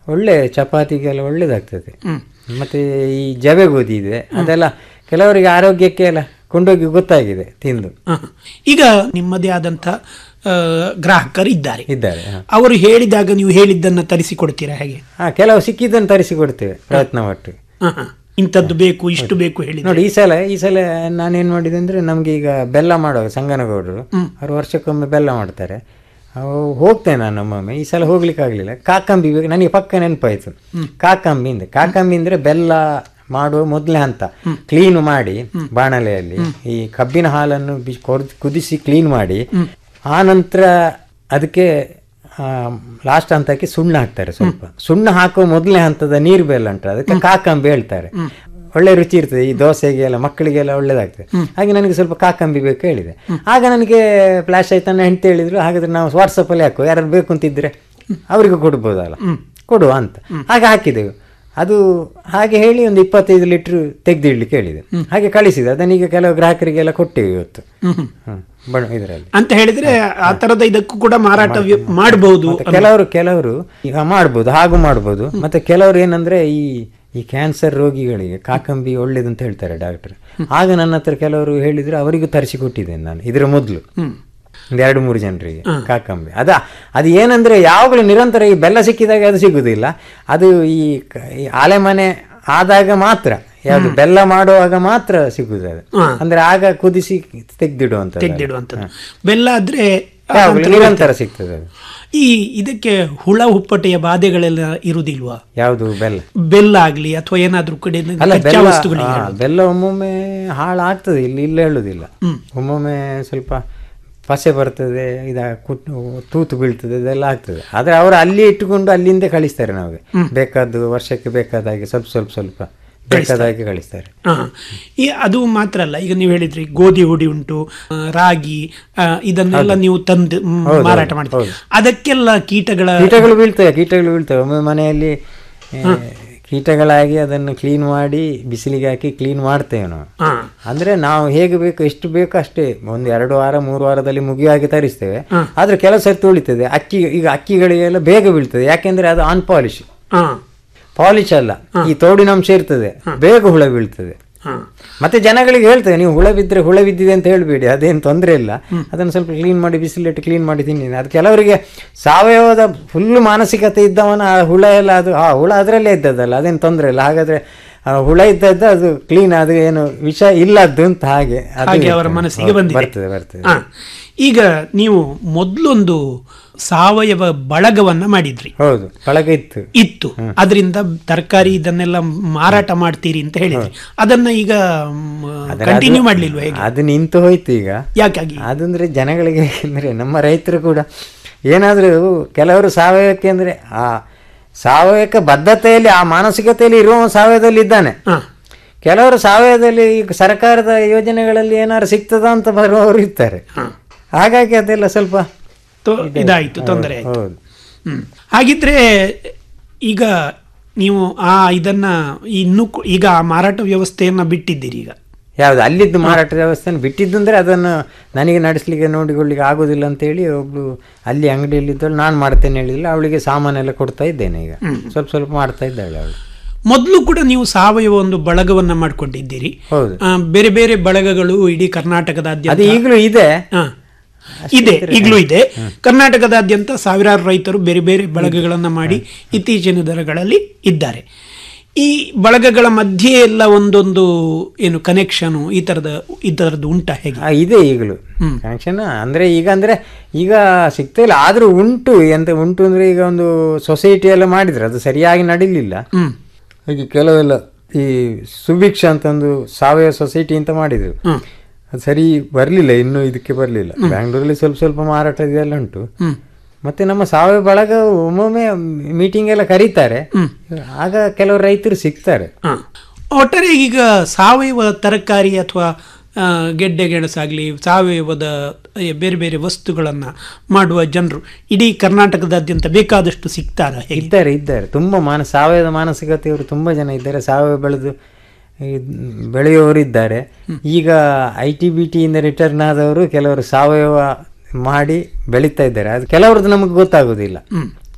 ಒಳ್ಳೆ ಚಪಾತಿಗೆಲ್ಲ ಒಳ್ಳೇದಾಗ್ತದೆ ಮತ್ತೆ ಈ ಜವೆ ಗೋಧಿ ಇದೆ ಅದೆಲ್ಲ ಕೆಲವರಿಗೆ ಆರೋಗ್ಯಕ್ಕೆ ಎಲ್ಲ ಕೊಂಡೋಗಿ ಗೊತ್ತಾಗಿದೆ ತಿಂದು ಹ. ಈಗ ನಿಮ್ಮದೇ ಆದಂತ ಆ, ಗ್ರಾಹಕರು ಇದ್ದಾರೆ ಇದ್ದಾರೆ ಹ. ಅವರು ಹೇಳಿದಾಗ ನೀವು ಹೇಳಿದ್ದನ್ನ ತರಿಸಿಕೊಡ್ತೀರಾ ಹೇಗೆ ಹಾ ಕೆಲವು ಸಿಕ್ಕಿದ್ದನ್ನು ತರಿಸಿ ಕೊಡ್ತೇವೆ ಪ್ರಯತ್ನ ಪಟ್ಟು ಹ, ಹ. ಇಂಥದ್ದು ಬೇಕು ಇಷ್ಟು ಬೇಕು ಹೇಳಿ ನೋಡಿ ಈ ಸಲ ಈ ಸಲ ನಾನೇನ್ ಮಾಡಿದೆ ಅಂದ್ರೆ ನಮ್ಗೆ ಈಗ ಬೆಲ್ಲ ಮಾಡುವಾಗ ಸಂಗನಗೌಡರು ಅವ್ರು ವರ್ಷಕ್ಕೊಮ್ಮೆ ಬೆಲ್ಲ ಮಾಡ್ತಾರೆ ಅವು ಹೋಗ್ತೇನೆ ನಾನು ಒಮ್ಮೊಮ್ಮೆ ಈ ಸಲ ಹೋಗ್ಲಿಕ್ಕೆ ಆಗ್ಲಿಲ್ಲ ಕಾಕಂಬಿ ಬೇಕು ನನಗೆ ಪಕ್ಕ ನೆನಪಾಯ್ತು ಕಾಕಂಬಿ ಅಂದ್ರೆ ಕಾಕಂಬಿ ಅಂದ್ರೆ ಬೆಲ್ಲ ಮಾಡುವ ಮೊದಲನೇ ಹಂತ ಕ್ಲೀನ್ ಮಾಡಿ ಬಾಣಲೆಯಲ್ಲಿ ಈ ಕಬ್ಬಿನ ಹಾಲನ್ನು ಬಿ- ಕೊರ್ದ್- ಕುದಿಸಿ ಕ್ಲೀನ್ ಮಾಡಿ ಆ ನಂತರ ಅದಕ್ಕೆ ಲಾಸ್ಟ್ ಹಂತಕ್ಕೆ ಸುಣ್ಣ ಹಾಕ್ತಾರೆ ಸ್ವಲ್ಪ ಸುಣ್ಣ ಹಾಕುವ ಮೊದಲನೇ ಹಂತದ ನೀರು ಬೆಲ್ಲ ಉಂಟು ಅದಕ್ಕೆ ಕಾಕಂಬಿ ಹೇಳ್ತಾರೆ ಒಳ್ಳೆ ರುಚಿ ಇರ್ತದೆ ಈ ದೋಸೆಗೆಲ್ಲ ಮಕ್ಕಳಿಗೆಲ್ಲ ಒಳ್ಳೇದಾಗ್ತದೆ ಹಾಗೆ ನನಗೆ ಸ್ವಲ್ಪ ಕಾಕಂಬಿ ಬೇಕು ಹೇಳಿದೆ ಆಗ ನನಗೆ ಫ್ಲಾಶ್ ಆಯ್ತು ನನ್ನ ಹೆಂಡತಿ ಹೇಳಿದ್ರು ಹಾಗಾದ್ರೆ ನಾವು ವಾಟ್ಸಪ್ಪಲ್ಲಿ ಹಾಕುವ ಯಾರು ಬೇಕು ಅಂತಿದ್ರೆ ಅವರಿಗೂ ಕೊಡ್ಬೋದಲ್ಲ ಕೊಡುವ ಅಂತ ಹಾಗೆ ಹಾಕಿದೆವು ಅದು ಹಾಗೆ ಹೇಳಿ ಒಂದು ಇಪ್ಪತ್ತೈದು ಲೀಟ್ರ್ ತೆಗೆದಿಡ್ಲಿಕ್ಕೆ ಹೇಳಿದೆ ಹಾಗೆ ಕಳಿಸಿದೆ ಅದನ್ನೀಗ ಕೆಲವು ಗ್ರಾಹಕರಿಗೆಲ್ಲ ಕೊಟ್ಟೆವು ಇವತ್ತು ಹ್ಮ್ ಬಣ ಇದರಲ್ಲಿ ಅಂತ ಹೇಳಿದ್ರೆ ಆ ತರದ ಇದಕ್ಕೂ ಕೂಡ ಮಾರಾಟ ವ್ಯ- ಮಾಡಬಹುದು ಮತ್ತೆ ಕೆಲವರು ಕೆಲವರು ಈಗ ಮಾಡ್ಬೋದು ಹಾಗೂ ಮಾಡ್ಬೋದು ಮತ್ತೆ ಕೆಲವರು ಏನಂದ್ರೆ ಈ ಈ ಕ್ಯಾನ್ಸರ್ ರೋಗಿಗಳಿಗೆ ಕಾಕಂಬಿ ಒಳ್ಳೇದು ಅಂತ ಹೇಳ್ತಾರೆ ಡಾಕ್ಟರ್ ಆಗ ನನ್ನ ಹತ್ರ ಕೆಲವರು ಹೇಳಿದ್ರು ಅವರಿಗೂ ತರಿಸಿ ಕೊಟ್ಟಿದ್ದೇನೆ ನಾನು ಇದರ ಮೊದಲು ಒಂದು ಎರಡು ಮೂರು ಜನರಿಗೆ ಕಾಕಂಬಿ ಅದ ಅದು ಏನಂದ್ರೆ ಯಾವಾಗಲೂ ನಿರಂತರ ಈ ಬೆಲ್ಲ ಸಿಕ್ಕಿದಾಗ ಅದು ಸಿಗುದಿಲ್ಲ ಅದು ಈ ಕ- ಈ ಆಲೆಮನೆ ಆದಾಗ ಮಾತ್ರ ಯಾವುದು ಬೆಲ್ಲ ಮಾಡುವಾಗ ಮಾತ್ರ ಸಿಗುದು ಅದು ಅಂದ್ರೆ ಆಗ ಕುದಿಸಿ ತೆಗ್ದಿಡುವಂತ ತೆಗೆದಿಡುವಂಥದ್ದು ಬೆಲ್ಲ ಆದ್ರೆ ಯಾವಾಗಲೂ ನಿರಂತರ ಸಿಗ್ತದೆ ಅದು ಈ ಇದಕ್ಕೆ ಹುಳ ಹುಪ್ಪಟೆಯ ಬಾಧೆಗಳೆಲ್ಲ ಇರುವುದಿಲ್ವಾ ಯಾವುದು ಬೆಲ್ಲ ಬೆಲ್ಲ ಆಗ್ಲಿ ಅಥವಾ ಏನಾದ್ರೂ ಕಡೆ ಅಲ್ಲ ಕಚ್ಚಾ ಬೆಲ್ಲ ವಸ್ತುಗಳಿಗೆ ಹಾ, ಬೆಲ್ಲ ಒಮ್ಮೊಮ್ಮೆ ಹಾಳಾಗ್ತದೆ ಇಲ್ಲಿ ಇಲ್ಲ ಹೇಳುದಿಲ್ಲ ಒಮ್ಮೊಮ್ಮೆ ಸ್ವಲ್ಪ ಪಸೆ ಬರ್ತದೆ ಇದ ಕುಟ್- ತೂತು ಬೀಳ್ತದೆ ಇದೆಲ್ಲ ಆಗ್ತದೆ ಆದ್ರೆ ಅವರು ಅಲ್ಲಿ ಇಟ್ಟುಕೊಂಡು ಅಲ್ಲಿಂದ ಕಳಿಸ್ತಾರೆ ನಮಗೆ ಬೇಕಾದ್ದು ವರ್ಷಕ್ಕೆ ಬೇಕಾದ ಹಾಗೆ ಸ್ವಲ್ಪ ಸ್ವಲ್ಪ ಸ್ವಲ್ಪ ಬೇಕಾದ ಹಾಗೆ ಕಳಿಸ್ತಾರೆ ಹಾ. ಈ ಅದು ಮಾತ್ರ ಅಲ್ಲ ಈಗ ನೀವು ಹೇಳಿದ್ರಿ ಗೋಧಿ ಹುಡಿ ಉಂಟು ಆ, ರಾಗಿ ಆ, ಇದನ್ನೆಲ್ಲ ನೀವು ತಂದು ಮ್, ಮಾರಾಟ ಮಾಡ್ತೀರಿ ಅದಕ್ಕೆಲ್ಲ ಕೀಟಗಳ ಕೀಟಗಳು ಬೀಳ್ತವೆ ಕೀಟಗಳು ಬೀಳ್ತವೆ ಒಮ್ಮೆ ಮನೆಯಲ್ಲಿ ಆ, ಕೀಟಗಳಾಗಿ ಅದನ್ನು ಕ್ಲೀನ್ ಮಾಡಿ ಬಿಸಿಲಿಗೆ ಹಾಕಿ ಕ್ಲೀನ್ ಮಾಡ್ತೇವೆ ನಾವು ಹಾ. ಅಂದ್ರೆ ನಾವು ಹೇಗೆ ಬೇಕು ಎಷ್ಟು ಬೇಕು ಅಷ್ಟೇ ಒಂದು ಎರಡು ವಾರ ಮೂರು ವಾರದಲ್ಲಿ ಮುಗಿಯುವಾಗೆ ತರಿಸ್ತೇವೆ ಆದ್ರೆ ಕೆಲವು ಸರ್ತಿ ಉಳಿತದೆ ಅಕ್ಕಿ ಈಗ ಅಕ್ಕಿಗಳಿಗೆಲ್ಲ ಬೇಗ ಬೀಳ್ತದೆ ಯಾಕೆಂದ್ರೆ ಅದು ಆನ್ ಪಾಲಿಶ್ ಹಾ. ಪಾಲಿಶ್ ಅಲ್ಲ ಈ ತೋಡಿನಂಶ ಇರ್ತದೆ ಬೇಗ ಹುಳ ಬೀಳ್ತದೆ ಹಾ. ಮತ್ತೆ ಜನಗಳಿಗೆ ಹೇಳ್ತೇವೆ ನೀವು ಹುಳ ಬಿದ್ದರೆ ಹುಳ ಬಿದ್ದಿದೆ ಅಂತ ಹೇಳ್ಬೇಡಿ ಅದೇನು ತೊಂದರೆ ಇಲ್ಲ ಅದನ್ನು ಸ್ವಲ್ಪ ಕ್ಲೀನ್ ಮಾಡಿ ಬಿಸಿಲಿಟ್ಟು ಕ್ಲೀನ್ ಮಾಡಿ ತಿನ್ನಿ ಅದು ಕೆಲವರಿಗೆ ಸಾವಯವದ ಫುಲ್ ಮಾನಸಿಕತೆ ಇದ್ದವನ ಆ ಹುಳ ಎಲ್ಲ ಅದು ಆ ಹುಳ ಅದರಲ್ಲೇ ಇದ್ದದಲ್ಲ ಅದೇನು ತೊಂದರೆ ಇಲ್ಲ ಹಾಗಾದ್ರೆ ಆ ಹುಳ ಇದ್ದದ್ದು ಅದು ಕ್ಲೀನ್ ಅದು ಏನು ವಿಷ ಇಲ್ಲದ್ದು ಅಂತ ಹಾಗೆ ಅದು ಹಾಗೆ ಅವರ ಇರ್ತದೆ. ಮನಸ್ಸಿಗೆ ಹೌದು, ಬಂದಿದೆ ಬರ್ತದೆ ಬರ್ತದೆ ಹಾ. ಈಗ ನೀವು ಮೊದಲೊಂದು ಸಾವಯವ ಬಳಗವನ್ನ ಮಾಡಿದ್ರಿ ಹೌದು ಬಳಗ ಇತ್ತು ಇತ್ತು ಅದರಿಂದ ತರಕಾರಿ ಇದನ್ನೆಲ್ಲ ಮಾರಾಟ ಮಾಡ್ತೀರಿ ಅಂತ ಹೇಳಿದ್ರಿ ಅದನ್ನ ಈಗ ಅದರ ಕಂಟಿನ್ಯೂ ಅದು- ಮಾಡ್ಲಿಲ್ವಾ ಹೇಗೆ ಅದು ನಿಂತು ಹೋಯ್ತು ಈಗ ಯಾಕಾಗಿ ಅದಂದ್ರೆ ಜನಗಳಿಗೆ ಅಂದರೆ ನಮ್ಮ ರೈತರು ಕೂಡ ಏನಾದರೂ ಕೆಲವರು ಸಾವಯವಕ್ಕೆ ಅಂದರೆ ಆ ಸಾವಯವಕ್ಕೆ ಬದ್ಧತೆಯಲ್ಲಿ ಆ ಮಾನಸಿಕತೆಯಲ್ಲಿ ಇರುವ ಸಾವಯವದಲ್ಲಿ ಇದ್ದಾನೆ ಹಾ. ಕೆಲವರು ಸಾವಯವದಲ್ಲಿ ಈಗ ಸರ್ಕಾರದ ಯೋಜನೆಗಳಲ್ಲಿ ಏನಾದ್ರು ಸಿಗ್ತದ ಅಂತ ಬರುವವರು ಇರ್ತಾರೆ ಹಾಗಾಗಿ ಅದೆಲ್ಲ ಸ್ವಲ್ಪ ತೊ- ಇದಾಯ್ತು ತೊಂದರೆ ಆಯ್ತು ಹೌದು ಹ್ಮ್. ಹಾಗಿದ್ರೆ ಈಗ ನೀವು ಆ ಇದನ್ನ ಇನ್ನು ಕು- ಈಗ ಆ ಮಾರಾಟ ವ್ಯವಸ್ಥೆಯನ್ನ ಬಿಟ್ಟಿದ್ದೀರಿ ಈಗ ಯಾವುದು ಅಲ್ಲಿದ್ದು ಮಾರಾಟ ವ್ಯವಸ್ಥೆನ ಬಿಟ್ಟಿದ್ದು ಅಂದರೆ ಅದನ್ನು ನನಗೆ ನಡೆಸಲಿಕ್ಕೆ ನೋಡಿಕೊಳ್ಳಿಕ್ಕೆ ಆಗೋದಿಲ್ಲ ಅಂತೇಳಿ ಒಬ್ಳು ಅಲ್ಲಿ ಅಂಗಡಿಯಲ್ಲಿದ್ದಳು ನಾನು ಮಾಡ್ತೇನೆ ಹೇಳಿಲ್ಲ ಅವಳಿಗೆ ಸಾಮಾನೆಲ್ಲ ಕೊಡ್ತಾ ಇದ್ದೇನೆ ಈಗ ಸ್ವಲ್ಪ ಸ್ವಲ್ಪ ಮಾಡ್ತಾ ಇದ್ದಾಳೆ ಅವಳು ಮೊದಲು ಕೂಡ ನೀವು ಸಾವಯವ ಒಂದು ಬಳಗವನ್ನ ಮಾಡ್ಕೊಂಡಿದ್ದೀರಿ ಹೌದು ಆ, ಬೇರೆ ಬೇರೆ ಬಳಗಗಳು ಇಡೀ ಅದು ಕರ್ನಾಟಕದಾದ್ಯಂತ ಈಗಲೂ ಇದೆ ಹಾ. ಇದೆ ಈಗಲೂ ಇದೆ ಕರ್ನಾಟಕದಾದ್ಯಂತ ಸಾವಿರಾರು ರೈತರು ಬೇರೆ ಬೇರೆ ಬಳಗಗಳನ್ನ ಮಾಡಿ ಇತ್ತೀಚಿನ ದಿನಗಳಲ್ಲಿ ಇದ್ದಾರೆ ಈ ಬಳಗಗಳ ಮಧ್ಯೆ ಎಲ್ಲ ಒಂದೊಂದು ಏನು ಕನೆಕ್ಷನ್ ಈ ತರದ ಈ ತರದ್ದು ಉಂಟಾ ಹೇಗೆ ಆ, ಇದೆ ಈಗಲೂ ಕನೆಕ್ಷನ್ ಅಂದ್ರೆ ಈಗ ಅಂದ್ರೆ ಈಗ ಸಿಗ್ತಾ ಇಲ್ಲ ಆದ್ರೂ ಉಂಟು ಎಂತ ಉಂಟು ಅಂದ್ರೆ ಈಗ ಒಂದು ಸೊಸೈಟಿ ಎಲ್ಲ ಮಾಡಿದ್ರೆ ಅದು ಸರಿಯಾಗಿ ನಡೀಲಿಲ್ಲ ಹ್ಮ್ ಹಾಗೆ ಕೆಲವೆಲ್ಲ ಈ ಸುಭಿಕ್ಷ ಅಂತ ಒಂದು ಸಾವಯವ ಸೊಸೈಟಿ ಅಂತ ಮಾಡಿದ್ರು ಹ್ಮ್. ಅದು ಸರಿ ಬರಲಿಲ್ಲ ಇನ್ನೂ ಇದಕ್ಕೆ ಬರಲಿಲ್ಲ ಬ್ಯಾಂಗ್ಳೂರಲ್ಲಿ ಸ್ವಲ್ಪ ಸ್ವಲ್ಪ ಮಾರಾಟ ಇದೆಲ್ಲ ಉಂಟು ಹ್ಮ್ ಮತ್ತೆ ನಮ್ಮ ಸಾವಯವ ಬಳಗ ಒಮ್ಮೊಮ್ಮೆ ಮೀಟಿಂಗ್ ಎಲ್ಲ ಕರೀತಾರೆ ಆಗ ಕೆಲವು ರೈತರು ಸಿಗ್ತಾರೆ ಹಾ. ಒಟ್ಟಾರೆ ಈಗ ಸಾವಯವ ತರಕಾರಿ ಅಥವಾ ಆ, ಗೆಡ್ಡೆ ಗೆಣಸಾಗಲಿ ಸಾವಯವದ ಆ, ಬೇರೆ ಬೇರೆ ವಸ್ತುಗಳನ್ನ ಮಾಡುವ ಜನರು ಇಡೀ ಕರ್ನಾಟಕದಾದ್ಯಂತ ಬೇಕಾದಷ್ಟು ಸಿಗ್ತಾರ ಹೇಗೆ ಇದ್ದಾರೆ ಇದ್ದಾರೆ ತುಂಬ ಮಾನ ಸಾವಯವ ಮಾನಸಿಕತೆಯವರು ತುಂಬ ಜನ ಇದ್ದಾರೆ ಸಾವಯವ ಬೆಳೆದು ಈ ಬೆಳೆಯುವವರು ಇದ್ದಾರೆ ಈಗ ಐ ಟಿ ಬಿ ಟಿಯಿಂದ ರಿಟರ್ನ್ ಆದವರು ಕೆಲವರು ಸಾವಯವ ಮಾಡಿ ಬೆಳೀತಾ ಇದ್ದಾರೆ ಅದು ಕೆಲವ್ರದ್ದು ನಮಗೆ ಗೊತ್ತಾಗೋದಿಲ್ಲ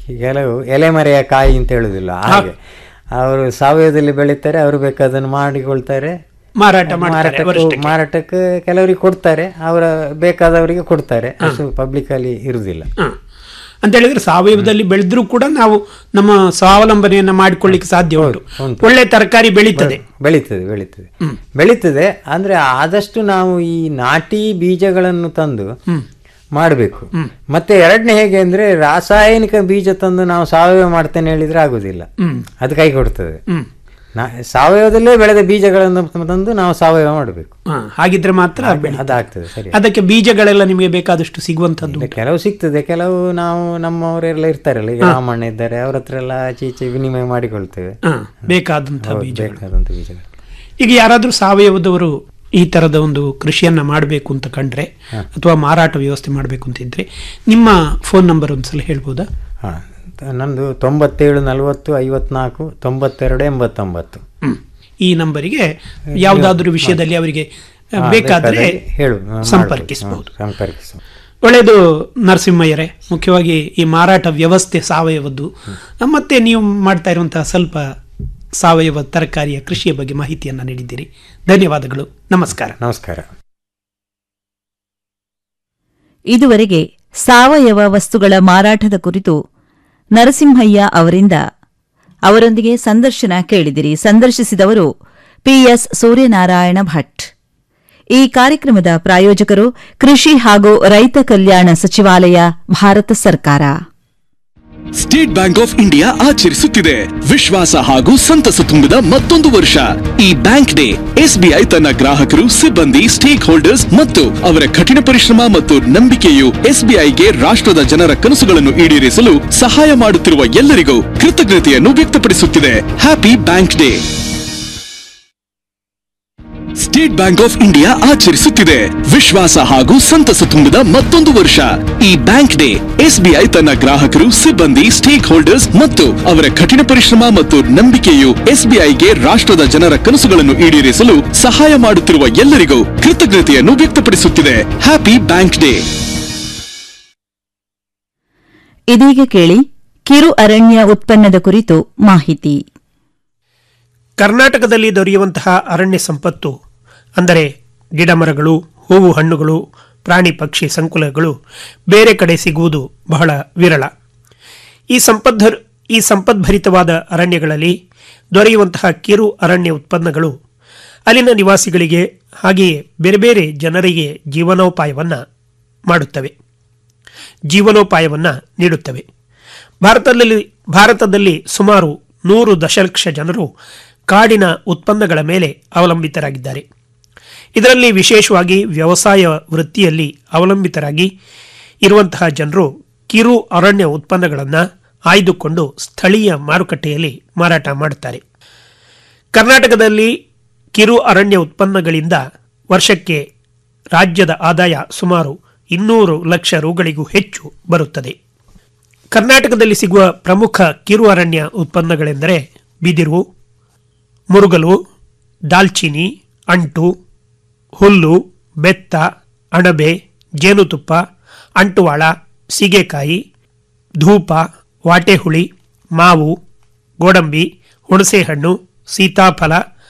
ಕೆಲವು ಎಲೆಮರೆಯ ಕಾಯಿ ಅಂತ ಹೇಳುದಿಲ್ಲ ಹಾಗೆ ಅವರು ಸಾವಯವದಲ್ಲಿ ಬೆಳೀತಾರೆ ಅವರು ಬೇಕಾದನ್ನು ಮಾಡಿಕೊಳ್ತಾರೆ ಮಾರಾಟ ಮಾಡ್ತಾರೆ ಮಾರಾಟಕ್ಕೆ ವರ್ಷಕ್ಕೆ. ಮಾರಾಟಕ್ಕೆ ಕೆಲವರಿಗೆ ಕೊಡ್ತಾರೆ ಅವರ ಬೇಕಾದವರಿಗೆ ಕೊಡ್ತಾರೆ ಅಷ್ಟು ಪಬ್ಲಿಕ್ ಅಲ್ಲಿ ಇರುವುದಿಲ್ಲ ಹ. ಅಂತ ಹೇಳಿದ್ರೆ ಸಾವಯವದಲ್ಲಿ ಬೆಳೆದ್ರೂ ಕೂಡ ನಾವು ನಮ್ಮ ಸ್ವಾವಲಂಬನೆಯನ್ನ ಮಾಡಿಕೊಳ್ಳಿಕ್ಕೆ ಸಾಧ್ಯ ಉಂಟು ಉಂಟು. ಒಳ್ಳೆ ತರಕಾರಿ ಬೆಳೀತದೆ ಬೆಳೀತದೆ ಬೆಳೀತದೆ ಬೆಳೀತದೆ ಅಂದ್ರೆ ಆದಷ್ಟು ನಾವು ಈ ನಾಟಿ ಬೀಜಗಳನ್ನು ತಂದು ಮಾಡಬೇಕು ಮತ್ತೆ ಎರಡನೇ ಹೇಗೆ ಅಂದ್ರೆ ರಾಸಾಯನಿಕ ಬೀಜ ತಂದು ನಾವು ಸಾವಯವ ಮಾಡ್ತೇನೆ ಹೇಳಿದ್ರೆ ಆಗುದಿಲ್ಲ ಅದು ಕೈ ಕೊಡ್ತದೆ ನಾ- ಸಾವಯವದಲ್ಲೇ ಬೆಳೆದ ಬೀಜಗಳನ್ನು ತಂದು ನಾವು ಸಾವಯವ ಮಾಡಬೇಕು ಹ, ಹಾಗಿದ್ರೆ ಮಾತ್ರ ಬೆಳೆ ಅದಾಗ್ತದೆ ಸರಿ ಅದಕ್ಕೆ ಬೀಜಗಳೆಲ್ಲ ನಿಮಗೆ ಬೇಕಾದಷ್ಟು ಸಿಗುವಂತದ್ದು ಇಲ್ಲ, ಕೆಲವು ಸಿಗ್ತದೆ ಕೆಲವು ನಾವು ನಮ್ಮವರೆಲ್ಲ ಇರ್ತಾರಲ್ಲ ಈಗ ರಾಮಣ್ಣ ಇದ್ದಾರೆ ಅವ್ರ ಹತ್ರ ಎಲ್ಲ ಆಚೆ ಈಚೆ ವಿನಿಮಯ ಮಾಡಿಕೊಳ್ತೇವೆ ಹ, ಬೇಕಾದಂತಹ ಹೌದು, ಬೀಜಗಳು ಬೇಕಾದಂತ ಬೀಜಗಳು ಈಗ ಯಾರಾದ್ರೂ ಸಾವಯವದವರು ಈ ತರದ ಒಂದು ಕೃಷಿಯನ್ನ ಮಾಡಬೇಕು ಅಂತ ಕಂಡ್ರೆ ಅಥವಾ ಮಾರಾಟ ವ್ಯವಸ್ಥೆ ಮಾಡಬೇಕು ಅಂತ ಇದ್ರೆ ನಿಮ್ಮ ಫೋನ್ ನಂಬರ್ ಒಂದ್ಸಲ ಹೇಳ್ಬೋದಾ ಹಾ ತ- ನಂದು ತೊಂಬತ್ತೇಳು ನಲವತ್ತು ಐವತ್ನಾಲ್ಕು ತೊಂಬತ್ತೆರಡು ಎಂಬತ್ತೊಂಬತ್ತು ಹ್ಮ್. ಈ ನಂಬರಿಗೆ ಯಾವುದಾದ್ರೂ ವಿಷಯದಲ್ಲಿ ಅವರಿಗೆ ಆ, ಹಾ, ಬೇಕಾದ್ರೆ ಬೇಕಾದ್ರೆ ಹೇಳು ಹಾ, ಸಂಪರ್ಕಿಸಬಹುದು ಮಾಡ್ಬೋದು. ಹಾ, ಸಂಪರ್ಕಿಸು ಒಳ್ಳೆಯದು ನರಸಿಂಹಯ್ಯರೇ ಮುಖ್ಯವಾಗಿ ಈ ಮಾರಾಟ ವ್ಯವಸ್ಥೆ ಸಾವಯವದ್ದು ಮತ್ತೆ ನೀವು ಮಾಡ್ತಾ ಇರುವಂತಹ ಸ್ವಲ್ಪ ಸಾವಯವ ತರಕಾರಿಯ ಕೃಷಿಯ ಬಗ್ಗೆ ಮಾಹಿತಿಯನ್ನ ನೀಡಿದ್ದೀರಿ ಧನ್ಯವಾದಗಳು ನಮಸ್ಕಾರ ನಮಸ್ಕಾರ ಇದುವರೆಗೆ ಸಾವಯವ ವಸ್ತುಗಳ ಮಾರಾಟದ ಕುರಿತು ನರಸಿಂಹಯ್ಯ ಅವರಿಂದ ಅವರೊಂದಿಗೆ ಸಂದರ್ಶನ ಕೇಳಿದಿರಿ ಸಂದರ್ಶಿಸಿದವರು ಪಿಎಸ್ ಸೂರ್ಯನಾರಾಯಣ ಭಟ್ ಈ ಕಾರ್ಯಕ್ರಮದ ಪ್ರಾಯೋಜಕರು ಕೃಷಿ ಹಾಗೂ ರೈತ ಕಲ್ಯಾಣ ಸಚಿವಾಲಯ ಭಾರತ ಸರ್ಕಾರ ಸ್ಟೇಟ್ ಬ್ಯಾಂಕ್ ಆಫ್ ಇಂಡಿಯಾ ಆಚರಿಸುತ್ತಿದೆ ವಿಶ್ವಾಸ ಹಾಗೂ ಸಂತಸ ತುಂಬಿದ ಮತ್ತೊಂದು ವರ್ಷ ಈ ಬ್ಯಾಂಕ್ ಡೇ ಎಸ್ಬಿಐ ತನ್ನ ಗ್ರಾಹಕರು ಸಿಬ್ಬಂದಿ ಸ್ಟೇಕ್ ಹೋಲ್ಡರ್ಸ್ ಮತ್ತು ಅವರ ಕಠಿಣ ಪರಿಶ್ರಮ ಮತ್ತು ನಂಬಿಕೆಯು ಎಸ್ಬಿಐಗೆ ರಾಷ್ಟ್ರದ ಜನರ ಕನಸುಗಳನ್ನು ಈಡೇರಿಸಲು ಸಹಾಯ ಮಾಡುತ್ತಿರುವ ಎಲ್ಲರಿಗೂ ಕೃತಜ್ಞತೆಯನ್ನು ವ್ಯಕ್ತಪಡಿಸುತ್ತಿದೆ happy bank day State Bank of India ಆಚರಿಸುತ್ತಿದೆ ವಿಶ್ವಾಸ ಹಾಗೂ ಸಂತಸ ತುಂಬಿದ ಮತ್ತೊಂದು ವರ್ಷ ಈ ಬ್ಯಾಂಕ್ ಡೇ ಎಸ್ಬಿಐ ತನ್ನ ಗ್ರಾಹಕರು ಸಿಬ್ಬಂದಿ ಸ್ಟೇಕ್ ಹೋಲ್ಡರ್ಸ್ ಮತ್ತು ಅವರ ಕಠಿಣ ಪರಿಶ್ರಮ ಮತ್ತು ನಂಬಿಕೆಯು ಎಸ್ಬಿಐಗೆ ರಾಷ್ಟ್ರದ ಜನರ ಕನಸುಗಳನ್ನು ಈಡೇರಿಸಲು ಸಹಾಯ ಮಾಡುತ್ತಿರುವ ಎಲ್ಲರಿಗೂ ಕೃತಜ್ಞತೆಯನ್ನು ವ್ಯಕ್ತಪಡಿಸುತ್ತಿದೆ ಹ್ಯಾಪಿ ಬ್ಯಾಂಕ್ ಡೇ ಇದೀಗ ಕೇಳಿ ಕಿರು ಅರಣ್ಯ ಉತ್ಪನ್ನದ ಕುರಿತು ಮಾಹಿತಿ ಕರ್ನಾಟಕದಲ್ಲಿ ದೊರೆಯುವಂತಹ ಅರಣ್ಯ ಸಂಪತ್ತು ಅಂದರೆ ಗಿಡಮರಗಳು ಹೂವು ಹಣ್ಣುಗಳು ಪ್ರಾಣಿ ಪಕ್ಷಿ ಸಂಕುಲಗಳು ಬೇರೆ ಕಡೆ ಸಿಗುವುದು ಬಹಳ ವಿರಳ ಈ ಸಂಪದ್ಧರ್ ಈ ಸಂಪದ್ಭರಿತವಾದ ಅರಣ್ಯಗಳಲ್ಲಿ ದೊರೆಯುವಂತಹ ಕಿರು ಅರಣ್ಯ ಉತ್ಪನ್ನಗಳು ಅಲ್ಲಿನ ನಿವಾಸಿಗಳಿಗೆ ಹಾಗೆಯೇ ಬೇರೆ ಬೇರೆ ಜನರಿಗೆ ಜೀವನೋಪಾಯವನ್ನು ಮಾಡುತ್ತವೆ ಜೀವನೋಪಾಯವನ್ನು ನೀಡುತ್ತವೆ ಭಾರತದಲ್ಲಿ ಭಾರತದಲ್ಲಿ ಸುಮಾರು ನೂರು ದಶಲಕ್ಷ ಜನರು ಕಾಡಿನ ಉತ್ಪನ್ನಗಳ ಮೇಲೆ ಅವಲಂಬಿತರಾಗಿದ್ದಾರೆ ಇದರಲ್ಲಿ ವಿಶೇಷವಾಗಿ ವ್ಯವಸಾಯ ವೃತ್ತಿಯಲ್ಲಿ ಅವಲಂಬಿತರಾಗಿ ಇರುವಂತಹ ಜನರು ಕಿರು ಅರಣ್ಯ ಉತ್ಪನ್ನಗಳನ್ನು ಆಯ್ದುಕೊಂಡು ಸ್ಥಳೀಯ ಮಾರುಕಟ್ಟೆಯಲ್ಲಿ ಮಾರಾಟ ಮಾಡುತ್ತಾರೆ ಕರ್ನಾಟಕದಲ್ಲಿ ಕಿರು ಅರಣ್ಯ ಉತ್ಪನ್ನಗಳಿಂದ ವರ್ಷಕ್ಕೆ ರಾಜ್ಯದ ಆದಾಯ ಸುಮಾರು ಇನ್ನೂರು ಲಕ್ಷ ರುಗಳಿಗೂ ಹೆಚ್ಚು ಬರುತ್ತದೆ ಕರ್ನಾಟಕದಲ್ಲಿ ಸಿಗುವ ಪ್ರಮುಖ ಕಿರು ಅರಣ್ಯ ಉತ್ಪನ್ನಗಳೆಂದರೆ ಬಿದಿರು ಮುರುಗಲು ದಾಲ್ಚಿನಿ ಅಂಟು ಹುಲ್ಲು ಬೆತ್ತ ಅಣಬೆ ಜೇನುತುಪ್ಪ ಅಂಟುವಾಳ ಸೀಗೆಕಾಯಿ ಧೂಪ ವಾಟೆಹುಳಿ ಮಾವು ಗೋಡಂಬಿ ಹುಣಸೆಹಣ್ಣು ಸೀತಾಫಲ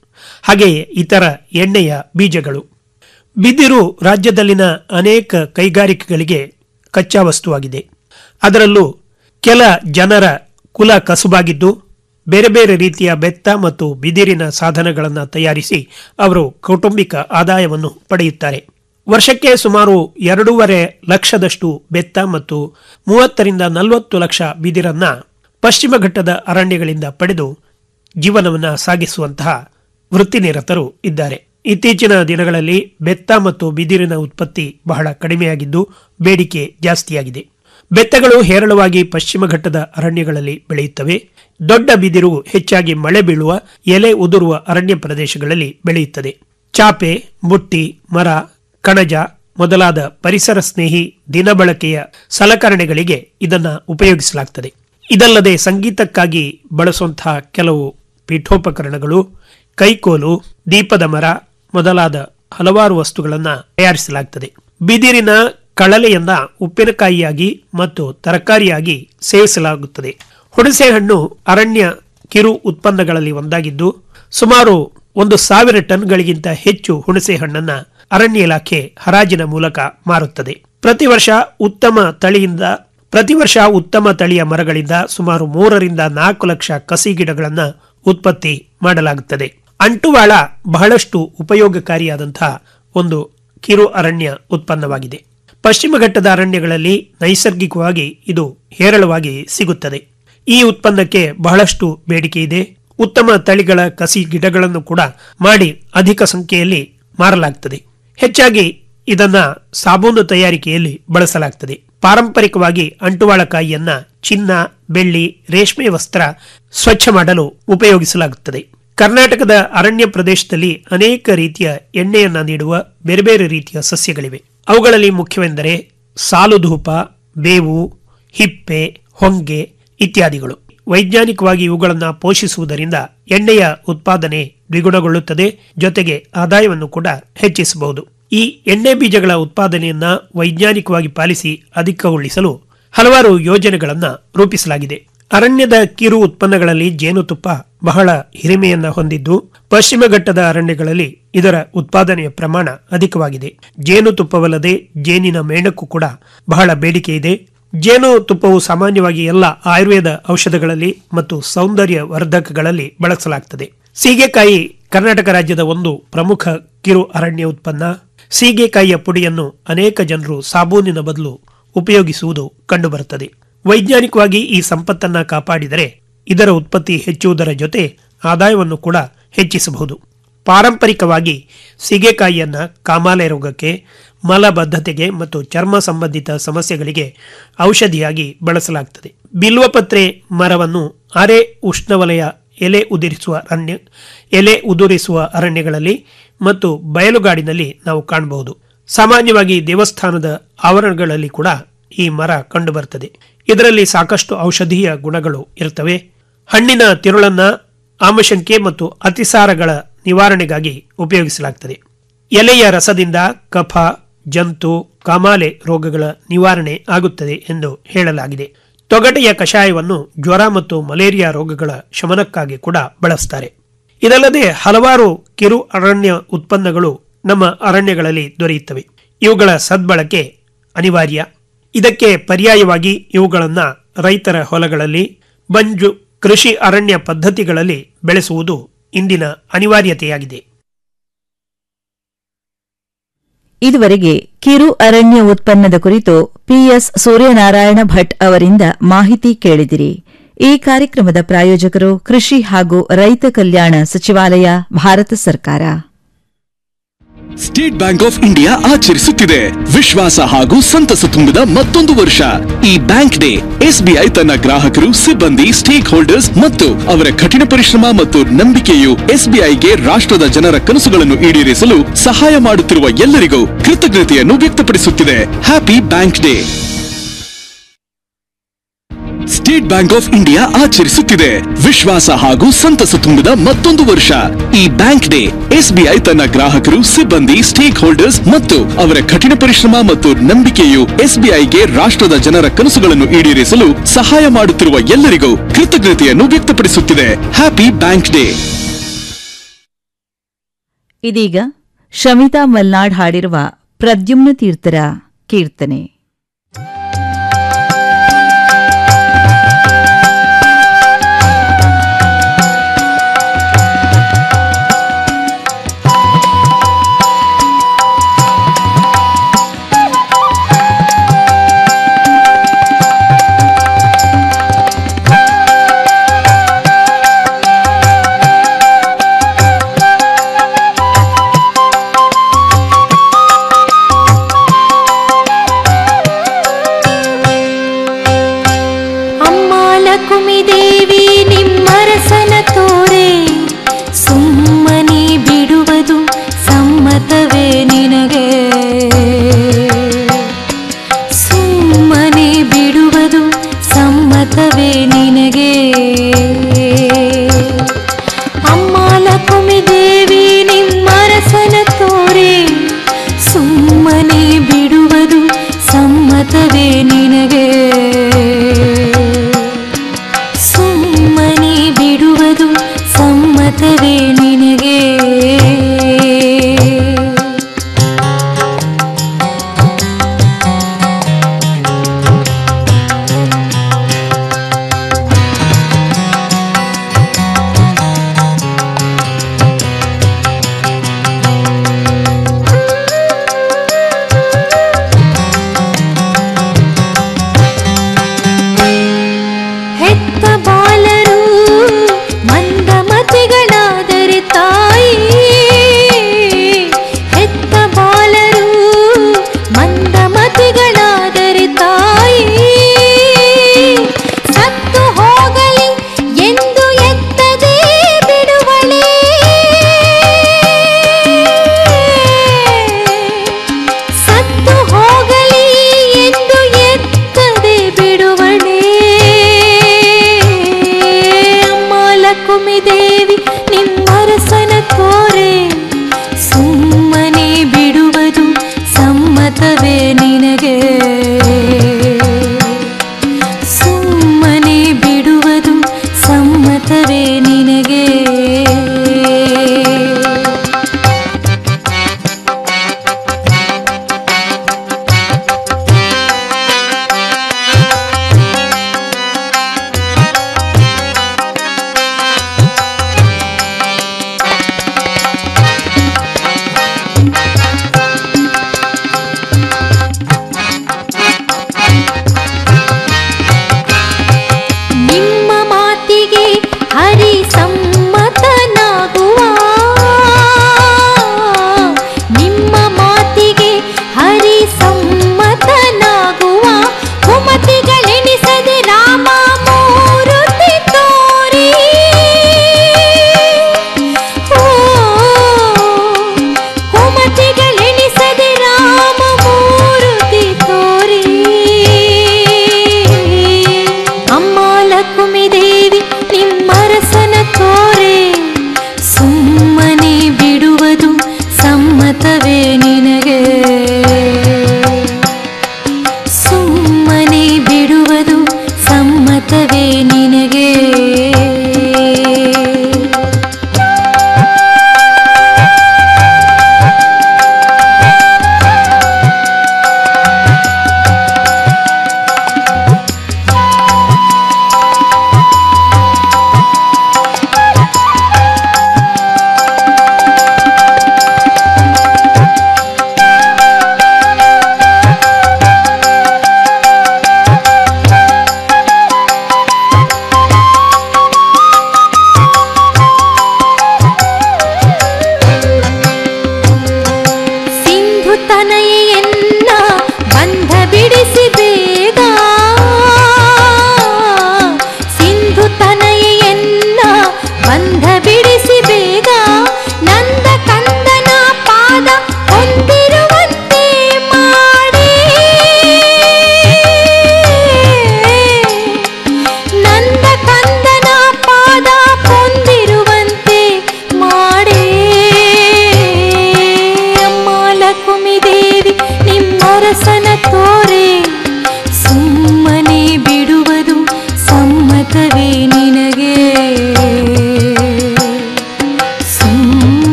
ಹಾಗೆಯೇ ಇತರ ಎಣ್ಣೆಯ ಬೀಜಗಳು ಬಿದಿರು ರಾಜ್ಯದಲ್ಲಿನ ಅನೇಕ ಕೈಗಾರಿಕೆಗಳಿಗೆ ಕಚ್ಚಾ ವಸ್ತುವಾಗಿದೆ ಅದರಲ್ಲೂ ಕೆಲ ಜನರ ಕುಲ ಕಸುಬಾಗಿದ್ದು ಬೇರೆ ಬೇರೆ ರೀತಿಯ ಬೆತ್ತ ಮತ್ತು ಬಿದಿರಿನ ಸಾಧನಗಳನ್ನು ತಯಾರಿಸಿ ಅವರು ಕೌಟುಂಬಿಕ ಆದಾಯವನ್ನು ಪಡೆಯುತ್ತಾರೆ ವರ್ಷಕ್ಕೆ ಸುಮಾರು ಎರಡೂವರೆ ಲಕ್ಷದಷ್ಟು ಬೆತ್ತ ಮತ್ತು ಮೂವತ್ತರಿಂದ ನಲವತ್ತು ಲಕ್ಷ ಬಿದಿರನ್ನ ಪಶ್ಚಿಮ ಘಟ್ಟದ ಅರಣ್ಯಗಳಿಂದ ಪಡೆದು ಜೀವನವನ್ನು ಸಾಗಿಸುವಂತಹ ವೃತ್ತಿನಿರತರು ಇದ್ದಾರೆ ಇತ್ತೀಚಿನ ದಿನಗಳಲ್ಲಿ ಬೆತ್ತ ಮತ್ತು ಬಿದಿರಿನ ಉತ್ಪತ್ತಿ ಬಹಳ ಕಡಿಮೆಯಾಗಿದ್ದು ಬೇಡಿಕೆ ಜಾಸ್ತಿಯಾಗಿದೆ ಬೆತ್ತಗಳು ಹೇರಳವಾಗಿ ಪಶ್ಚಿಮ ಘಟ್ಟದ ಅರಣ್ಯಗಳಲ್ಲಿ ಬೆಳೆಯುತ್ತವೆ ದೊಡ್ಡ ಬಿದಿರು ಹೆಚ್ಚಾಗಿ ಮಳೆ ಬೀಳುವ ಎಲೆ ಉದುರುವ ಅರಣ್ಯ ಪ್ರದೇಶಗಳಲ್ಲಿ ಬೆಳೆಯುತ್ತದೆ ಚಾಪೆ ಬುಟ್ಟಿ ಮರ ಕಣಜ ಮೊದಲಾದ ಪರಿಸರ ಸ್ನೇಹಿ ದಿನಬಳಕೆಯ ಸಲಕರಣೆಗಳಿಗೆ ಇದನ್ನು ಉಪಯೋಗಿಸಲಾಗುತ್ತದೆ ಇದಲ್ಲದೆ ಸಂಗೀತಕ್ಕಾಗಿ ಬಳಸುವಂತಹ ಕೆಲವು ಪೀಠೋಪಕರಣಗಳು ಕೈಕೋಲು ದೀಪದ ಮರ ಮೊದಲಾದ ಹಲವಾರು ವಸ್ತುಗಳನ್ನು ತಯಾರಿಸಲಾಗುತ್ತದೆ ಬಿದಿರಿನ ಕಳಲೆಯನ್ನ ಉಪ್ಪಿನಕಾಯಿಯಾಗಿ ಮತ್ತು ತರಕಾರಿಯಾಗಿ ಸೇವಿಸಲಾಗುತ್ತದೆ ಹುಣಸೆ ಹಣ್ಣು ಅರಣ್ಯ ಕಿರು ಉತ್ಪನ್ನಗಳಲ್ಲಿ ಒಂದಾಗಿದ್ದು ಸುಮಾರು ಒಂದು ಸಾವಿರ ಟನ್ಗಳಿಗಿಂತ ಹೆಚ್ಚು ಹುಣಸೆ ಹಣ್ಣನ್ನ ಅರಣ್ಯ ಇಲಾಖೆ ಹರಾಜಿನ ಮೂಲಕ ಮಾರುತ್ತದೆ ಪ್ರತಿ ವರ್ಷ ಉತ್ತಮ ತಳಿಯಿಂದ ಪ್ರತಿ ವರ್ಷ ಉತ್ತಮ ತಳಿಯ ಮರಗಳಿಂದ ಸುಮಾರು ಮೂರರಿಂದ ನಾಲ್ಕು ಲಕ್ಷ ಕಸಿ ಗಿಡಗಳನ್ನ ಉತ್ಪತ್ತಿ ಮಾಡಲಾಗುತ್ತದೆ ಅಂಟುವಾಳ ಬಹಳಷ್ಟು ಉಪಯೋಗಕಾರಿಯಾದಂತಹ ಒಂದು ಕಿರು ಅರಣ್ಯ ಉತ್ಪನ್ನವಾಗಿದೆ ಪಶ್ಚಿಮ ಘಟ್ಟದ ಅರಣ್ಯಗಳಲ್ಲಿ ನೈಸರ್ಗಿಕವಾಗಿ ಇದು ಹೇರಳವಾಗಿ ಸಿಗುತ್ತದೆ ಈ ಉತ್ಪನ್ನಕ್ಕೆ ಬಹಳಷ್ಟು ಬೇಡಿಕೆ ಇದೆ ಉತ್ತಮ ತಳಿಗಳ ಕಸಿ ಗಿಡಗಳನ್ನು ಕೂಡ ಮಾಡಿ ಅಧಿಕ ಸಂಖ್ಯೆಯಲ್ಲಿ ಮಾರಲಾಗುತ್ತದೆ ಹೆಚ್ಚಾಗಿ ಇದನ್ನ ಸಾಬೂನು ತಯಾರಿಕೆಯಲ್ಲಿ ಬಳಸಲಾಗುತ್ತದೆ ಪಾರಂಪರಿಕವಾಗಿ ಅಂಟುವಾಳಕಾಯಿಯನ್ನ ಚಿನ್ನ ಬೆಳ್ಳಿ ರೇಷ್ಮೆ ವಸ್ತ್ರ ಸ್ವಚ್ಛ ಮಾಡಲು ಉಪಯೋಗಿಸಲಾಗುತ್ತದೆ ಕರ್ನಾಟಕದ ಅರಣ್ಯ ಪ್ರದೇಶದಲ್ಲಿ ಅನೇಕ ರೀತಿಯ ಎಣ್ಣೆಯನ್ನ ನೀಡುವ ಬೇರೆ ಬೇರೆ ರೀತಿಯ ಸಸ್ಯಗಳಿವೆ ಅವುಗಳಲ್ಲಿ ಮುಖ್ಯವೆಂದರೆ ಸಾಲುಧೂಪ ಬೇವು ಹಿಪ್ಪೆ ಹೊಂಗೆ ಇತ್ಯಾದಿಗಳು ವೈಜ್ಞಾನಿಕವಾಗಿ ಇವುಗಳನ್ನು ಪೋಷಿಸುವುದರಿಂದ ಎಣ್ಣೆಯ ಉತ್ಪಾದನೆ ದ್ವಿಗುಣಗೊಳ್ಳುತ್ತದೆ ಜೊತೆಗೆ ಆದಾಯವನ್ನು ಕೂಡ ಹೆಚ್ಚಿಸಬಹುದು ಈ ಎಣ್ಣೆ ಬೀಜಗಳ ಉತ್ಪಾದನೆಯನ್ನ ವೈಜ್ಞಾನಿಕವಾಗಿ ಪಾಲಿಸಿ ಅಧಿಕಗೊಳಿಸಲು ಹಲವಾರು ಯೋಜನೆಗಳನ್ನ ರೂಪಿಸಲಾಗಿದೆ ಅರಣ್ಯದ ಕಿರು ಉತ್ಪನ್ನಗಳಲ್ಲಿ ಜೇನುತುಪ್ಪ ಬಹಳ ಹಿರಿಮೆಯನ್ನ ಹೊಂದಿದ್ದು ಪಶ್ಚಿಮ ಘಟ್ಟದ ಅರಣ್ಯಗಳಲ್ಲಿ ಇದರ ಉತ್ಪಾದನೆಯ ಪ್ರಮಾಣ ಅಧಿಕವಾಗಿದೆ ಜೇನುತುಪ್ಪವಲ್ಲದೆ ಜೇನಿನ ಮೇಣಕ್ಕೂ ಕೂಡ ಬಹಳ ಬೇಡಿಕೆ ಇದೆ ಜೇನು ತುಪ್ಪವು ಸಾಮಾನ್ಯವಾಗಿ ಎಲ್ಲ ಆಯುರ್ವೇದ ಔಷಧಗಳಲ್ಲಿ ಮತ್ತು ಸೌಂದರ್ಯ ವರ್ಧಕಗಳಲ್ಲಿ ಬಳಸಲಾಗುತ್ತದೆ ಸೀಗೆಕಾಯಿ ಕರ್ನಾಟಕ ರಾಜ್ಯದ ಒಂದು ಪ್ರಮುಖ ಕಿರು ಅರಣ್ಯ ಉತ್ಪನ್ನ ಸೀಗೆಕಾಯಿಯ ಪುಡಿಯನ್ನು ಅನೇಕ ಜನರು ಸಾಬೂನಿನ ಬದಲು ಉಪಯೋಗಿಸುವುದು ಕಂಡುಬರುತ್ತದೆ ವೈಜ್ಞಾನಿಕವಾಗಿ ಈ ಸಂಪತ್ತನ್ನ ಕಾಪಾಡಿದರೆ ಇದರ ಉತ್ಪತ್ತಿ ಹೆಚ್ಚುವುದರ ಜೊತೆ ಆದಾಯವನ್ನು ಕೂಡ ಹೆಚ್ಚಿಸಬಹುದು ಪಾರಂಪರಿಕವಾಗಿ ಸೀಗೆಕಾಯಿಯನ್ನ ಕಾಮಾಲೆ ರೋಗಕ್ಕೆ ಮಲಬದ್ಧತೆಗೆ ಮತ್ತು ಚರ್ಮ ಸಂಬಂಧಿತ ಸಮಸ್ಯೆಗಳಿಗೆ ಔಷಧಿಯಾಗಿ ಬಳಸಲಾಗುತ್ತದೆ ಬಿಲ್ವಪತ್ರೆ ಮರವನ್ನು ಅರೆ ಉಷ್ಣವಲಯ ಎಲೆ ಉದುರಿಸುವ ಅರಣ್ಯ ಎಲೆ ಉದುರಿಸುವ ಅರಣ್ಯಗಳಲ್ಲಿ ಮತ್ತು ಬಯಲುಗಾಡಿನಲ್ಲಿ ನಾವು ಕಾಣಬಹುದು ಸಾಮಾನ್ಯವಾಗಿ ದೇವಸ್ಥಾನದ ಆವರಣಗಳಲ್ಲಿ ಕೂಡ ಈ ಮರ ಕಂಡುಬರುತ್ತದೆ ಇದರಲ್ಲಿ ಸಾಕಷ್ಟು ಔಷಧೀಯ ಗುಣಗಳು ಇರುತ್ತವೆ ಹಣ್ಣಿನ ತಿರುಳನ್ನ ಆಮಶಂಕೆ ಮತ್ತು ಅತಿಸಾರಗಳ ನಿವಾರಣೆಗಾಗಿ ಉಪಯೋಗಿಸಲಾಗುತ್ತದೆ ಎಲೆಯ ರಸದಿಂದ ಕಫ ಜಂತು ಕಾಮಾಲೆ ರೋಗಗಳ ನಿವಾರಣೆ ಆಗುತ್ತದೆ ಎಂದು ಹೇಳಲಾಗಿದೆ ತೊಗಟೆಯ ಕಷಾಯವನ್ನು ಜ್ವರ ಮತ್ತು ಮಲೇರಿಯಾ ರೋಗಗಳ ಶಮನಕ್ಕಾಗಿ ಕೂಡ ಬಳಸ್ತಾರೆ ಇದಲ್ಲದೆ ಹಲವಾರು ಕಿರು ಅರಣ್ಯ ಉತ್ಪನ್ನಗಳು ನಮ್ಮ ಅರಣ್ಯಗಳಲ್ಲಿ ದೊರೆಯುತ್ತವೆ ಇವುಗಳ ಸದ್ಬಳಕೆ ಅನಿವಾರ್ಯ ಇದಕ್ಕೆ ಪರ್ಯಾಯವಾಗಿ ಇವುಗಳನ್ನ ರೈತರ ಹೊಲಗಳಲ್ಲಿ ಬಂಜು ಕೃಷಿ ಅರಣ್ಯ ಪದ್ಧತಿಗಳಲ್ಲಿ ಬೆಳೆಸುವುದು ಇಂದಿನ ಅನಿವಾರ್ಯತೆಯಾಗಿದೆ ಇದುವರೆಗೆ ಕಿರು ಅರಣ್ಯ ಉತ್ಪನ್ನದ ಕುರಿತು ಪಿಎಸ್ ಸೂರ್ಯನಾರಾಯಣ ಭಟ್ ಅವರಿಂದ ಮಾಹಿತಿ ಕೇಳಿದಿರಿ ಈ ಕಾರ್ಯಕ್ರಮದ ಪ್ರಾಯೋಜಕರು ಕೃಷಿ ಹಾಗೂ ರೈತ ಕಲ್ಯಾಣ ಸಚಿವಾಲಯ ಭಾರತ ಸರ್ಕಾರ ಸ್ಟೇಟ್ ಬ್ಯಾಂಕ್ ಆಫ್ ಇಂಡಿಯಾ ಆಚರಿಸುತ್ತಿದೆ ವಿಶ್ವಾಸ ಹಾಗೂ ಸಂತಸ ತುಂಬಿದ ಮತ್ತೊಂದು ವರ್ಷ ಈ ಬ್ಯಾಂಕ್ ಡೇ ಎಸ್ಬಿಐ ತನ್ನ ಗ್ರಾಹಕರು ಸಿಬ್ಬಂದಿ ಸ್ಟೇಕ್ ಹೋಲ್ಡರ್ಸ್ ಮತ್ತು ಅವರ ಕಠಿಣ ಪರಿಶ್ರಮ ಮತ್ತು ನಂಬಿಕೆಯು ಎಸ್ಬಿಐಗೆ ರಾಷ್ಟ್ರದ ಜನರ ಕನಸುಗಳನ್ನು ಈಡೇರಿಸಲು ಸಹಾಯ ಮಾಡುತ್ತಿರುವ ಎಲ್ಲರಿಗೂ ಕೃತಜ್ಞತೆಯನ್ನು ವ್ಯಕ್ತಪಡಿಸುತ್ತಿದೆ happy bank day State Bank of India ಆಚರಿಸುತ್ತಿದೆ ವಿಶ್ವಾಸ ಹಾಗೂ ಸಂತಸ ತುಂಬಿದ ಮತ್ತೊಂದು ವರ್ಷ ಈ ಬ್ಯಾಂಕ್ ಡೇ ಎಸ್ಬಿಐ ತನ್ನ ಗ್ರಾಹಕರು ಸಿಬ್ಬಂದಿ ಸ್ಟೇಕ್ ಹೋಲ್ಡರ್ಸ್ ಮತ್ತು ಅವರ ಕಠಿಣ ಪರಿಶ್ರಮ ಮತ್ತು ನಂಬಿಕೆಯು ಎಸ್ಬಿಐಗೆ ರಾಷ್ಟ್ರದ ಜನರ ಕನಸುಗಳನ್ನು ಈಡೇರಿಸಲು ಸಹಾಯ ಮಾಡುತ್ತಿರುವ ಎಲ್ಲರಿಗೂ ಕೃತಜ್ಞತೆಯನ್ನು ವ್ಯಕ್ತಪಡಿಸುತ್ತಿದೆ ಹ್ಯಾಪಿ ಬ್ಯಾಂಕ್ ಡೇ ಇದೀಗ ಶಮಿತಾ ಮಲ್ನಾಡ್ ಹಾಡಿರುವ ಪ್ರದ್ಯುಮ್ನ ತೀರ್ಥರ ಕೀರ್ತನೆ ಿ ಮಾತವೇ ನಿನಗೆ ಹೆತ್ತ ಬಾಲರು ಮಂದಮತಿಗಳಾದರೆ ತಾಯಿ ಹೆತ್ತ ಬಾಲರು ಮಂದಮತಿಗಳಾದರೆ ತಾಯಿ ಸತ್ತು ಹೋಗಲಿ ಎಂದು ಎತ್ತದೇ ಬಿಡುವಳೆ ಸತ್ತು ಹೋಗಲಿ ಎಂದು ಎತ್ತದೆ ಬಿಡುವಣೆ ಅಮ್ಮ ಲಕ್ಷ್ಮಿ ದೇವಿ ನಿನ್ನ